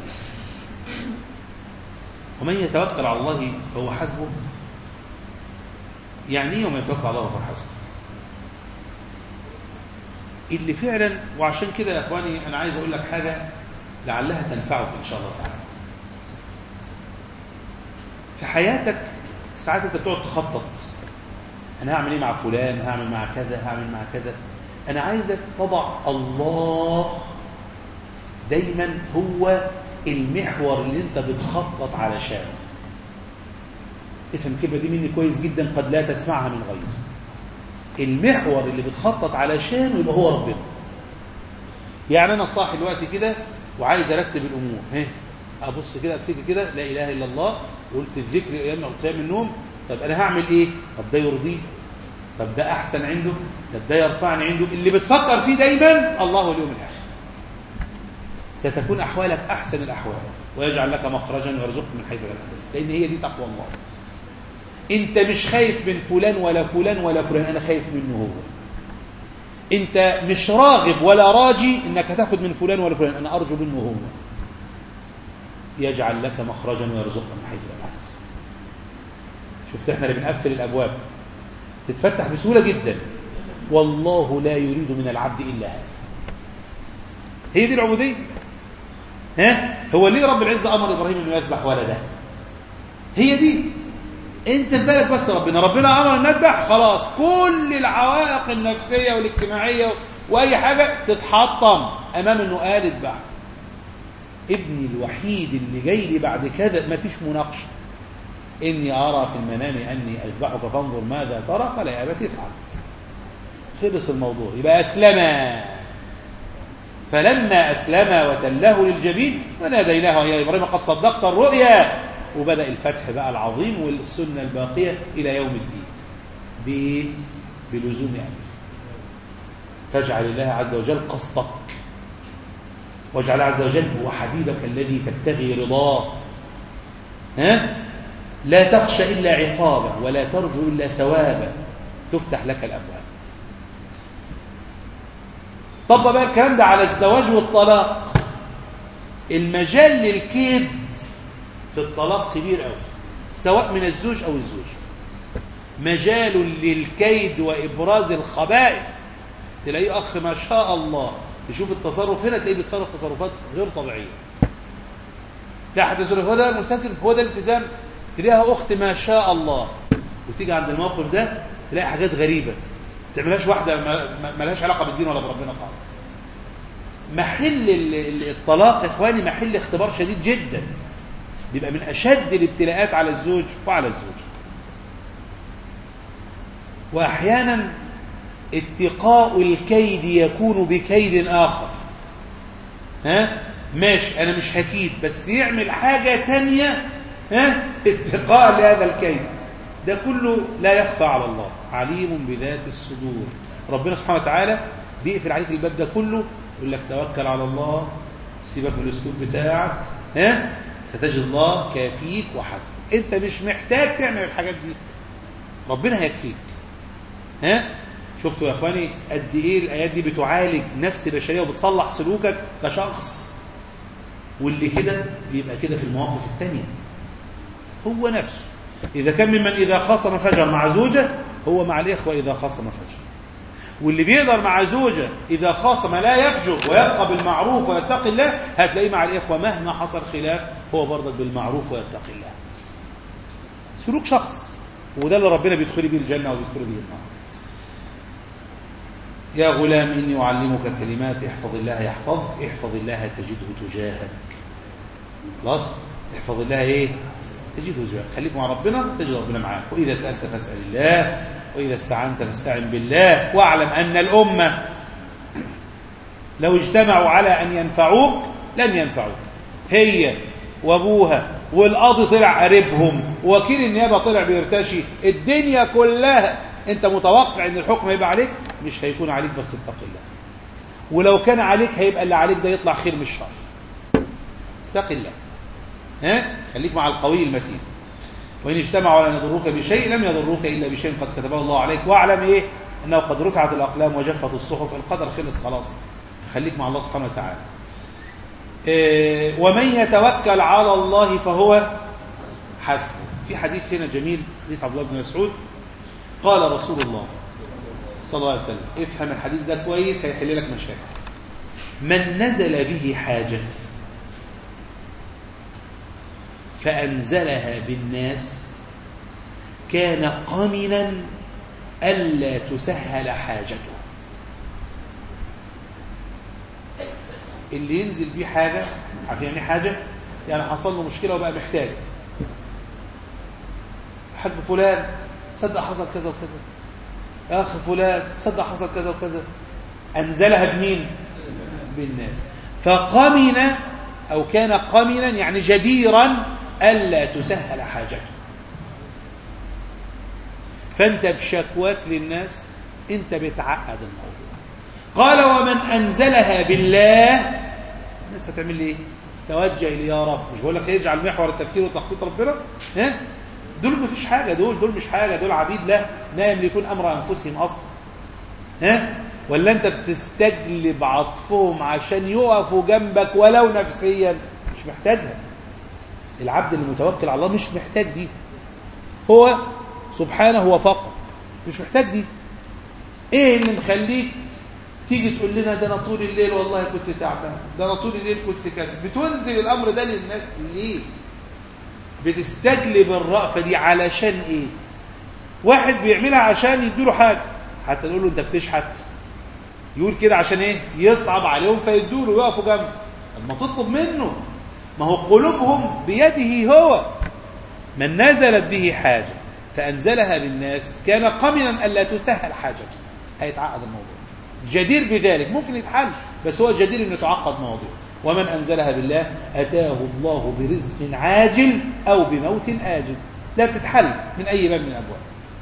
ومن يتوكل على الله فهو حسبه يعني ايه ومن يتوكل على الله فهو حسبه اللي فعلا وعشان كده يا اخواني انا عايز اقول لك حاجه لعلها تنفعك ان شاء الله تعالى في حياتك ساعات انت بتقعد تخطط انا هعمل ايه مع فلان هعمل مع كذا هعمل مع كذا انا عايزك تضع الله دايما هو المحور اللي انت بتخطط علشانه افهم الكلمه دي مني كويس جدا قد لا تسمعها من غيرك المحور اللي بتخطط علشانه يبقى هو ربنا يعني انا صاحي دلوقتي كده وعايز ارتب الامور ها ابص كده افتكر كده لا اله الا الله قلت الذكر ايام قيام النوم طب انا هعمل ايه طب ده يرضيه طب ده احسن عنده طب ده يرفعني عنده اللي بتفكر فيه دايما الله واليوم الاخر ستكون احوالك احسن الاحوال ويجعل لك مخرجا ويرزقك من حيث لا تحتسب لان هي دي تقوى الله انت مش خايف من فلان ولا فلان ولا فلان انا خايف منه هو انت مش راغب ولا راجي انك هتاخد من فلان ولا فلان انا ارجو منه هو يجعل لك مخرجا ويرزقك من حيث لا تحتسب شفت احنا اللي بنقفل الابواب تتفتح بسهوله جدا والله لا يريد من العبد الا هذا هي دي العبوديه ها هو ليه رب العزه امر ابراهيم انه يذبح ولده هي دي انت في بالك بس ربنا ربنا امر ان نذبح خلاص كل العوائق النفسيه والاجتماعيه واي حاجه تتحطم امام انه قال اذبح ابني الوحيد اللي جاي لي بعد كذا ما فيش مناقشه اني ارى في المنام اني اذبحك فانظر ماذا ترى قال يا ابت افعل خلص الموضوع يبقى اسلما فلما اسلم وتله للجبين وناديناه يا ابراهيم قد صدقت الرؤيا وبدا الفتح بقى العظيم والسنه الباقيه الى يوم الدين بايه بلزوم امره فاجعل الله عز وجل قصدك واجعل عز وجل هو حبيبك الذي تبتغي رضاه ها لا تخشى الا عقابه ولا ترجو الا ثوابه تفتح لك الابواب طب بقى الكلام ده على الزواج والطلاق المجال للكيد في الطلاق كبير قوي سواء من الزوج او الزوج مجال للكيد وابراز الخبائث تلاقيه اخ ما شاء الله يشوف التصرف هنا تلاقيه بيتصرف تصرفات غير طبيعيه لا حد يقول هو ده الملتزم هو ده الالتزام تلاقيها اخت ما شاء الله وتيجي عند الموقف ده تلاقي حاجات غريبه ما تعملهاش واحده ما لهاش علاقه بالدين ولا بربنا خالص محل الطلاق يا اخواني محل اختبار شديد جدا بيبقى من اشد الابتلاءات على الزوج وعلى الزوج واحيانا اتقاء الكيد يكون بكيد اخر ها ماشي انا مش هكيد بس يعمل حاجه تانية ها اتقاء لهذا الكيد ده كله لا يخفى على الله عليم بذات الصدور ربنا سبحانه وتعالى بيقفل عليك الباب ده كله يقول لك توكل على الله سيبك من الاسلوب بتاعك ها ستجد الله كافيك وحسبك انت مش محتاج تعمل الحاجات دي ربنا هيكفيك ها شفتوا يا اخواني قد ايه الايات دي بتعالج نفس البشريه وبتصلح سلوكك كشخص واللي كده بيبقى كده في المواقف الثانيه هو نفسه إذا كان ممن إذا خصم فجر مع زوجة هو مع الإخوة إذا خصم فجر واللي بيقدر مع زوجة إذا خاصم لا يفجر ويبقى بالمعروف ويتقي الله هتلاقيه مع الإخوة مهما حصل خلاف هو برضك بالمعروف ويتقي الله سلوك شخص وده اللي ربنا بيدخل بيه الجنة وبيدخل بيه النار يا غلام إني أعلمك كلمات احفظ الله يحفظك احفظ الله تجده تجاهك خلاص احفظ الله ايه تجده تجاهك خليك مع ربنا تجد ربنا معاك وإذا سألت فاسأل الله وإذا استعنت فاستعن بالله واعلم أن الأمة لو اجتمعوا على أن ينفعوك لن ينفعوك هي وابوها والقاضي طلع قريبهم وكيل النيابة طلع بيرتشي الدنيا كلها انت متوقع ان الحكم هيبقى عليك مش هيكون عليك بس اتق الله ولو كان عليك هيبقى اللي عليك ده يطلع خير مش شر اتق الله ها خليك مع القوي المتين وإن اجتمعوا على أن يضروك بشيء لم يضروك إلا بشيء قد كتبه الله عليك واعلم إيه أنه قد رفعت الأقلام وجفت الصحف القدر خلص خلاص خليك مع الله سبحانه وتعالى إيه ومن يتوكل على الله فهو حسبه في حديث هنا جميل حديث عبد الله بن مسعود قال رسول الله صلى الله عليه وسلم افهم الحديث ده كويس هيحل لك مشاكل من نزل به حاجة فأنزلها بالناس كان قمنا ألا تسهل حاجته اللي ينزل بيه حاجة عارف يعني حاجة يعني حصل له مشكلة وبقى محتاج حد فلان تصدق حصل كذا وكذا يا أخ فلان تصدق حصل كذا وكذا أنزلها بمين بالناس فقمن أو كان قمنا يعني جديرا ألا تسهل حاجته فأنت بشكواك للناس أنت بتعقد الموضوع قال ومن أنزلها بالله الناس هتعمل ايه توجه إلي يا رب مش بقول لك اجعل محور التفكير وتخطيط ربنا ها دول ما فيش حاجة دول دول مش حاجة دول عبيد لا لا يملكون أمر أنفسهم أصلا ها ولا أنت بتستجلب عطفهم عشان يقفوا جنبك ولو نفسيا مش محتاجها العبد اللي متوكل على الله مش محتاج دي هو سبحانه هو فقط مش محتاج دي ايه اللي مخليك تيجي تقول لنا ده انا طول الليل والله كنت تعبان ده انا طول الليل كنت كذا بتنزل الامر ده للناس ليه بتستجلب الرأفة دي علشان ايه واحد بيعملها عشان يديله حاجة حتى نقول له انت بتشحت يقول كده عشان ايه يصعب عليهم فيدوله ويقفوا جنبه طب ما تطلب منه ما هو قلوبهم بيده هو من نزلت به حاجة فأنزلها بالناس كان قمنا ألا تسهل حاجته هيتعقد الموضوع جدير بذلك ممكن يتحل بس هو جدير أن يتعقد موضوع ومن أنزلها بالله أتاه الله برزق عاجل أو بموت آجل لا بتتحل من أي باب من الأبواب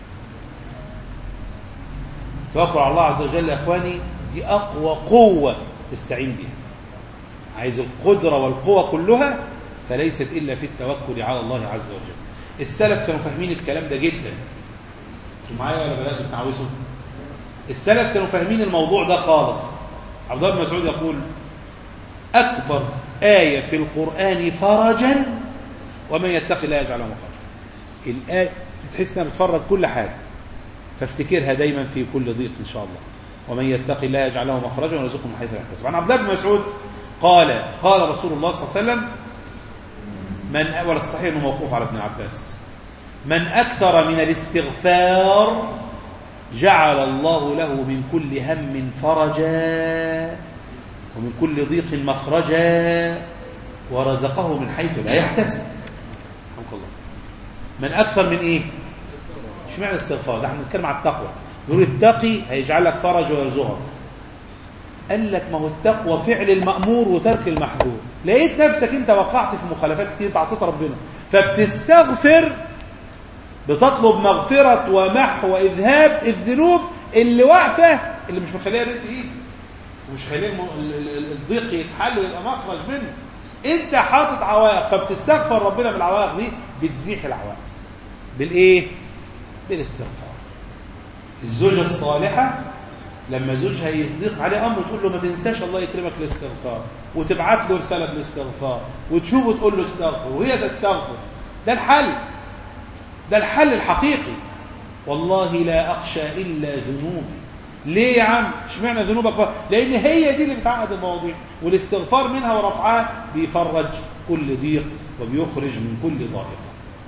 توكل على الله عز وجل يا أخواني دي أقوى قوة تستعين بها عايز القدرة والقوة كلها فليست إلا في التوكل على الله عز وجل السلف كانوا فاهمين الكلام ده جدا انتوا معايا ولا بدأتوا تنعوسوا السلف كانوا فاهمين الموضوع ده خالص عبد الله بن مسعود يقول أكبر آية في القرآن فرجا ومن يتق الله يجعل له مخرجا الآية تحس انها بتفرج كل حاجة فافتكرها دايما في كل ضيق إن شاء الله ومن يتق الله يجعل له مخرجا ويرزقه من حيث لا يحتسب عن عبد الله بن مسعود قال قال رسول الله صلى الله عليه وسلم من ولا الصحيح انه موقوف على ابن عباس من اكثر من الاستغفار جعل الله له من كل هم فرجا ومن كل ضيق مخرجا ورزقه من حيث لا يحتسب رحمك الله من اكثر من ايه مش معنى الاستغفار ده احنا بنتكلم على التقوى يقول التقي هيجعل لك فرج ويرزقك قال لك ما هو التقوى فعل المأمور وترك المحظور لقيت نفسك انت وقعت في مخالفات كتير تعصيت ربنا فبتستغفر بتطلب مغفرة ومحو وإذهاب الذنوب اللي واقفة اللي مش مخليها الرزق يجي ومش خليه الضيق يتحل ويبقى مخرج منه انت حاطط عوائق فبتستغفر ربنا من العوائق دي بتزيح العوائق بالايه بالاستغفار الزوجة الصالحة لما زوجها يضيق عليه امر تقول له ما تنساش الله يكرمك الاستغفار وتبعت له رساله بالاستغفار وتشوفه تقول له استغفر وهي تستغفر ده الحل ده الحل الحقيقي والله لا اخشى الا ذنوبي ليه يا عم اشمعنى ذنوبك بقى؟ لان هي دي اللي بتعقد المواضيع والاستغفار منها ورفعها بيفرج كل ضيق وبيخرج من كل ضائقه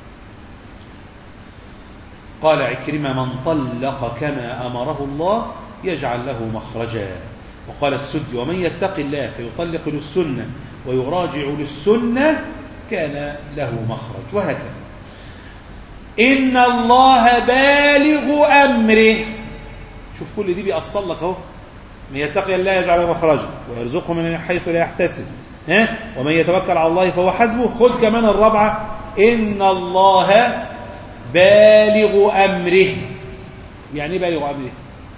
قال عكرمة من طلق كما أمره الله يجعل له مخرجا وقال السدي ومن يتق الله فيطلق للسنة ويراجع للسنة كان له مخرج وهكذا إن الله بالغ أمره شوف كل دي بيأصل لك اهو من يتقي الله يجعل له مخرجا ويرزقه من حيث لا يحتسب ها ومن يتوكل على الله فهو حسبه خذ كمان الرابعة إن الله بالغ أمره يعني ايه بالغ أمره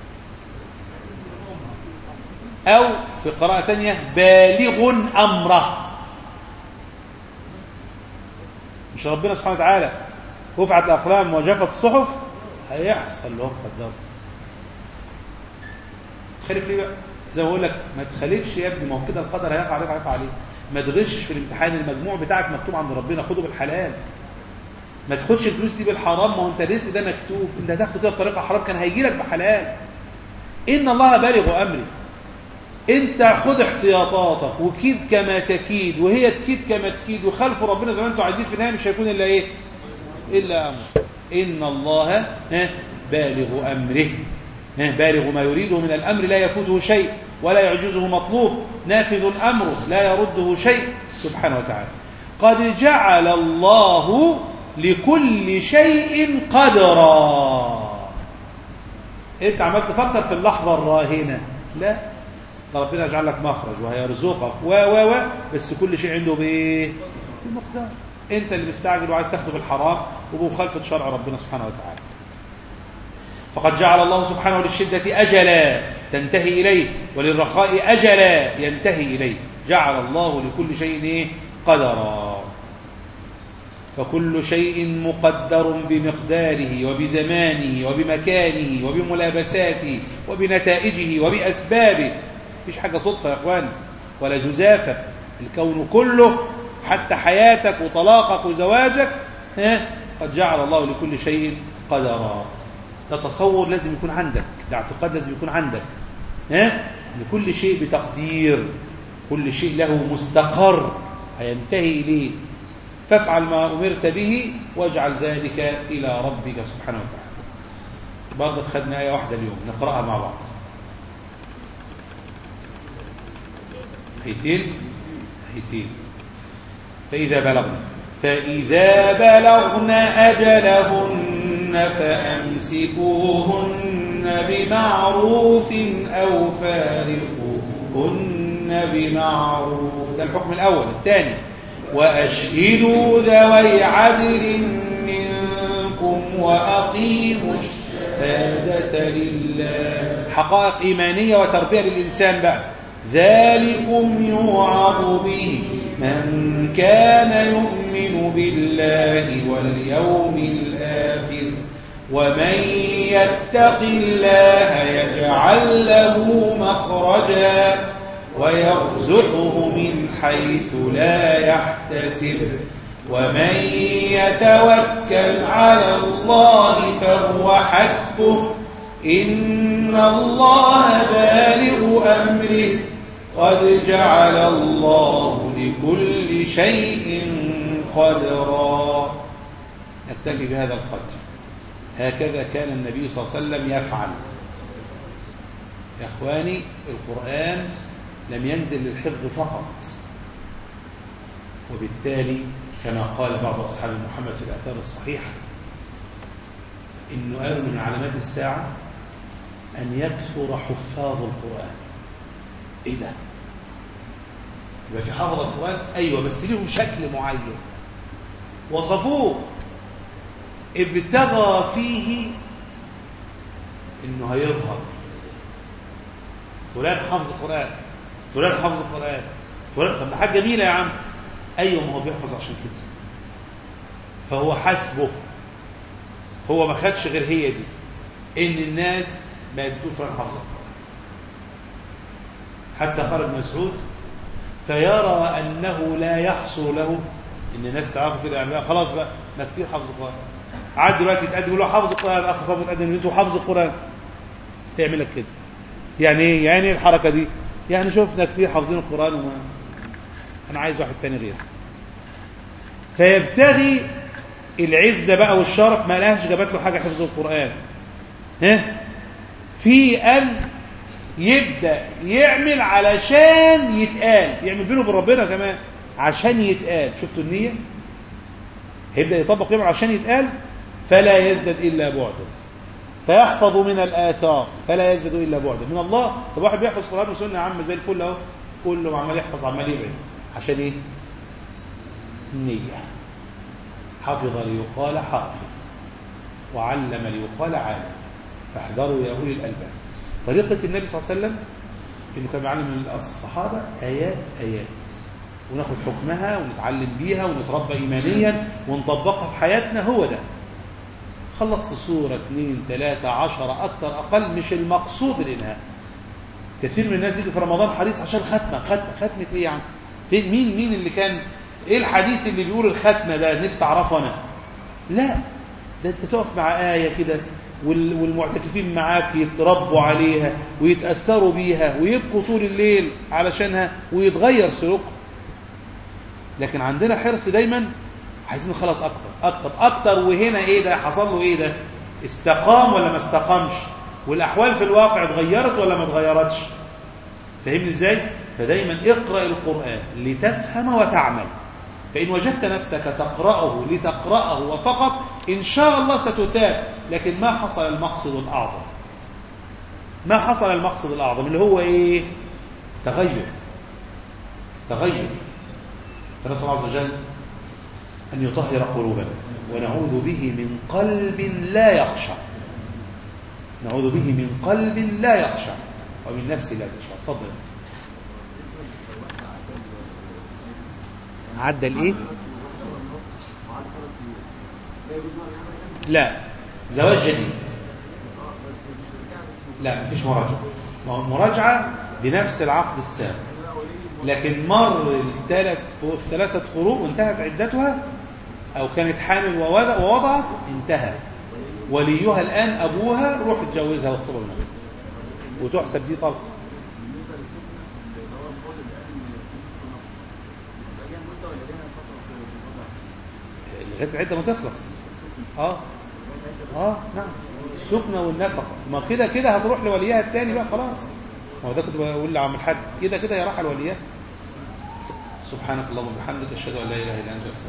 أو في قراءة تانية بالغ أمره مش ربنا سبحانه وتعالى رفعت الأقلام وجفت الصحف هيحصل لهم قدر تخالف ليه بقى زي ما بقول لك ما تخالفش يا ابني ما هو كده القدر هيقع عليك هيقع عليك ما تغشش في الامتحان المجموع بتاعك مكتوب عند ربنا خده بالحلال ما تاخدش الفلوس دي بالحرام ما هو انت الرزق ده مكتوب انت هتاخده كده بطريقه حرام كان هيجي لك بحلال ان الله بالغ امره انت خد احتياطاتك وكيد كما تكيد وهي تكيد كما تكيد وخلف ربنا زي ما انتم عايزين في النهايه مش هيكون الا ايه الا امر ان الله ها بالغ امره ها بالغ ما يريده من الامر لا يفوته شيء ولا يعجزه مطلوب نافذ امره لا يرده شيء سبحانه وتعالى قد جعل الله لكل شيء قدرا انت عمال تفكر في اللحظه الراهنه لا ده ربنا يجعل لك مخرج وهيرزقك و و و بس كل شيء عنده بايه بمقدار انت اللي مستعجل وعايز تاخده بالحرام وبمخالفه شرع ربنا سبحانه وتعالى فقد جعل الله سبحانه للشدة أجلا تنتهي إليه وللرخاء أجلا ينتهي إليه جعل الله لكل شيء إيه؟ قدرا فكل شيء مقدر بمقداره وبزمانه وبمكانه وبملابساته وبنتائجه وبأسبابه مفيش حاجة صدفة يا أخواني ولا جزافة الكون كله حتى حياتك وطلاقك وزواجك ها قد جعل الله لكل شيء قدرا ده تصور لازم يكون عندك ده اعتقاد لازم يكون عندك ها لكل شيء بتقدير كل شيء له مستقر هينتهي إليه فافعل ما أمرت به واجعل ذلك إلى ربك سبحانه وتعالى برضه خدنا آية واحدة اليوم نقرأها مع بعض هيتين هيتين فإذا بلغنا فإذا بلغن أجلهن فأمسكوهن بمعروف أو فارقوهن بمعروف ده الحكم الأول الثاني وأشهدوا ذوي عدل منكم وأقيموا الشهادة لله حقائق إيمانية وتربية للإنسان بقى ذلكم يوعظ به من كان يؤمن بالله واليوم الآخر ومن يتق الله يجعل له مخرجا ويرزقه من حيث لا يحتسب ومن يتوكل على الله فهو حسبه إن الله بالغ أمره قد جعل الله لكل شيء قدرا نكتفي بهذا القدر هكذا كان النبي صلى الله عليه وسلم يفعل يا اخواني القرآن لم ينزل للحفظ فقط وبالتالي كما قال بعض أصحاب محمد في الآثار الصحيحة إنه قالوا من علامات الساعة أن يكثر حفاظ القرآن إيه ده؟ يبقى في حافظ القرآن أيوة بس ليهم شكل معين وصفوه ابتغى فيه إنه هيظهر فلان حافظ القرآن فلان حافظ القرآن فلان طب ده حاجة جميلة يا عم أيوة ما هو بيحفظ عشان كده فهو حسبه هو ما خدش غير هي دي إن الناس بقت بتقول فلان حافظ القرآن حتى قال ابن مسعود فيرى أنه لا يحصل له إن الناس تعرفوا كده يعني بقى خلاص بقى ما كتير حافظ القرآن عاد دلوقتي يتقدم له حافظ القرآن أخ فاهم يتقدم له حافظ القرآن تعمل لك كده يعني ايه يعني ايه الحركة دي يعني شفنا كتير حافظين القرآن وما انا عايز واحد تاني غيره فيبتغي العزة بقى والشرف ما لهاش جابت له حاجة حفظ القرآن ها في أن يبدأ يعمل علشان يتقال يعمل بينه وبين ربنا كمان عشان يتقال شفتوا النية هيبدأ يطبق يعمل عشان يتقال فلا يزداد إلا بعدا فيحفظ من الآثار فلا يزداد إلا بعدا من الله طب واحد بيحفظ قرآن وسنة يا عم زي الفل أهو كله عمال يحفظ عمال يبعد عشان إيه؟ نية حفظ ليقال حافظ وعلم ليقال عالم فاحذروا يا أولي الألباب طريقة النبي صلى الله عليه وسلم إنه كان بيعلم من الصحابة آيات آيات وناخد حكمها ونتعلم بيها ونتربى إيمانيا ونطبقها في حياتنا هو ده خلصت سورة اثنين ثلاثة عشرة أكثر أقل مش المقصود الإنهاء كثير من الناس يجي في رمضان حريص عشان ختمة ختمة ختمة إيه يعني فين مين مين اللي كان إيه الحديث اللي بيقول الختمة ده نفسي أعرفه أنا لا ده أنت تقف مع آية كده وال- والمعتكفين معاك يتربوا عليها ويتأثروا بيها ويبقوا طول الليل علشانها ويتغير سلوكهم لكن عندنا حرص دايما عايزين نخلص اكتر اكتر اكتر وهنا ايه ده حصل له ايه ده استقام ولا ما استقامش والاحوال في الواقع اتغيرت ولا ما اتغيرتش فاهمني ازاي فدايما اقرا القران لتفهم وتعمل فان وجدت نفسك تقراه لتقراه وفقط ان شاء الله ستثاب لكن ما حصل المقصد الاعظم ما حصل المقصد الاعظم اللي هو ايه تغير تغير فنسال الله عز وجل أن يطهر قلوبنا ونعوذ به من قلب لا يخشع نعوذ به من قلب لا يخشع ومن نفس لا تخشع تفضل عدى الايه لا زواج جديد لا مفيش مراجعه ما هو المراجعه بنفس العقد السابق لكن مر الثلاث في ثلاثة قروء وانتهت عدتها أو كانت حامل ووضع- ووضعت انتهى وليها الآن أبوها روح اتجوزها واخطبها النبي وتحسب دي طلق بالنسبه للسكنه اللي هو القول الان في سكنه يبقى ليها مده ولا ليها فتره في الوضع لغاية العدة ما تخلص اه اه نعم السكنة والنفقة ما كده كده هتروح لوليها التاني بقى خلاص ما هو ده كنت بقول لعم الحاج كده كده يا راح لوليها سبحانك اللهم وبحمدك اشهد ان لا اله الا انت استغفرك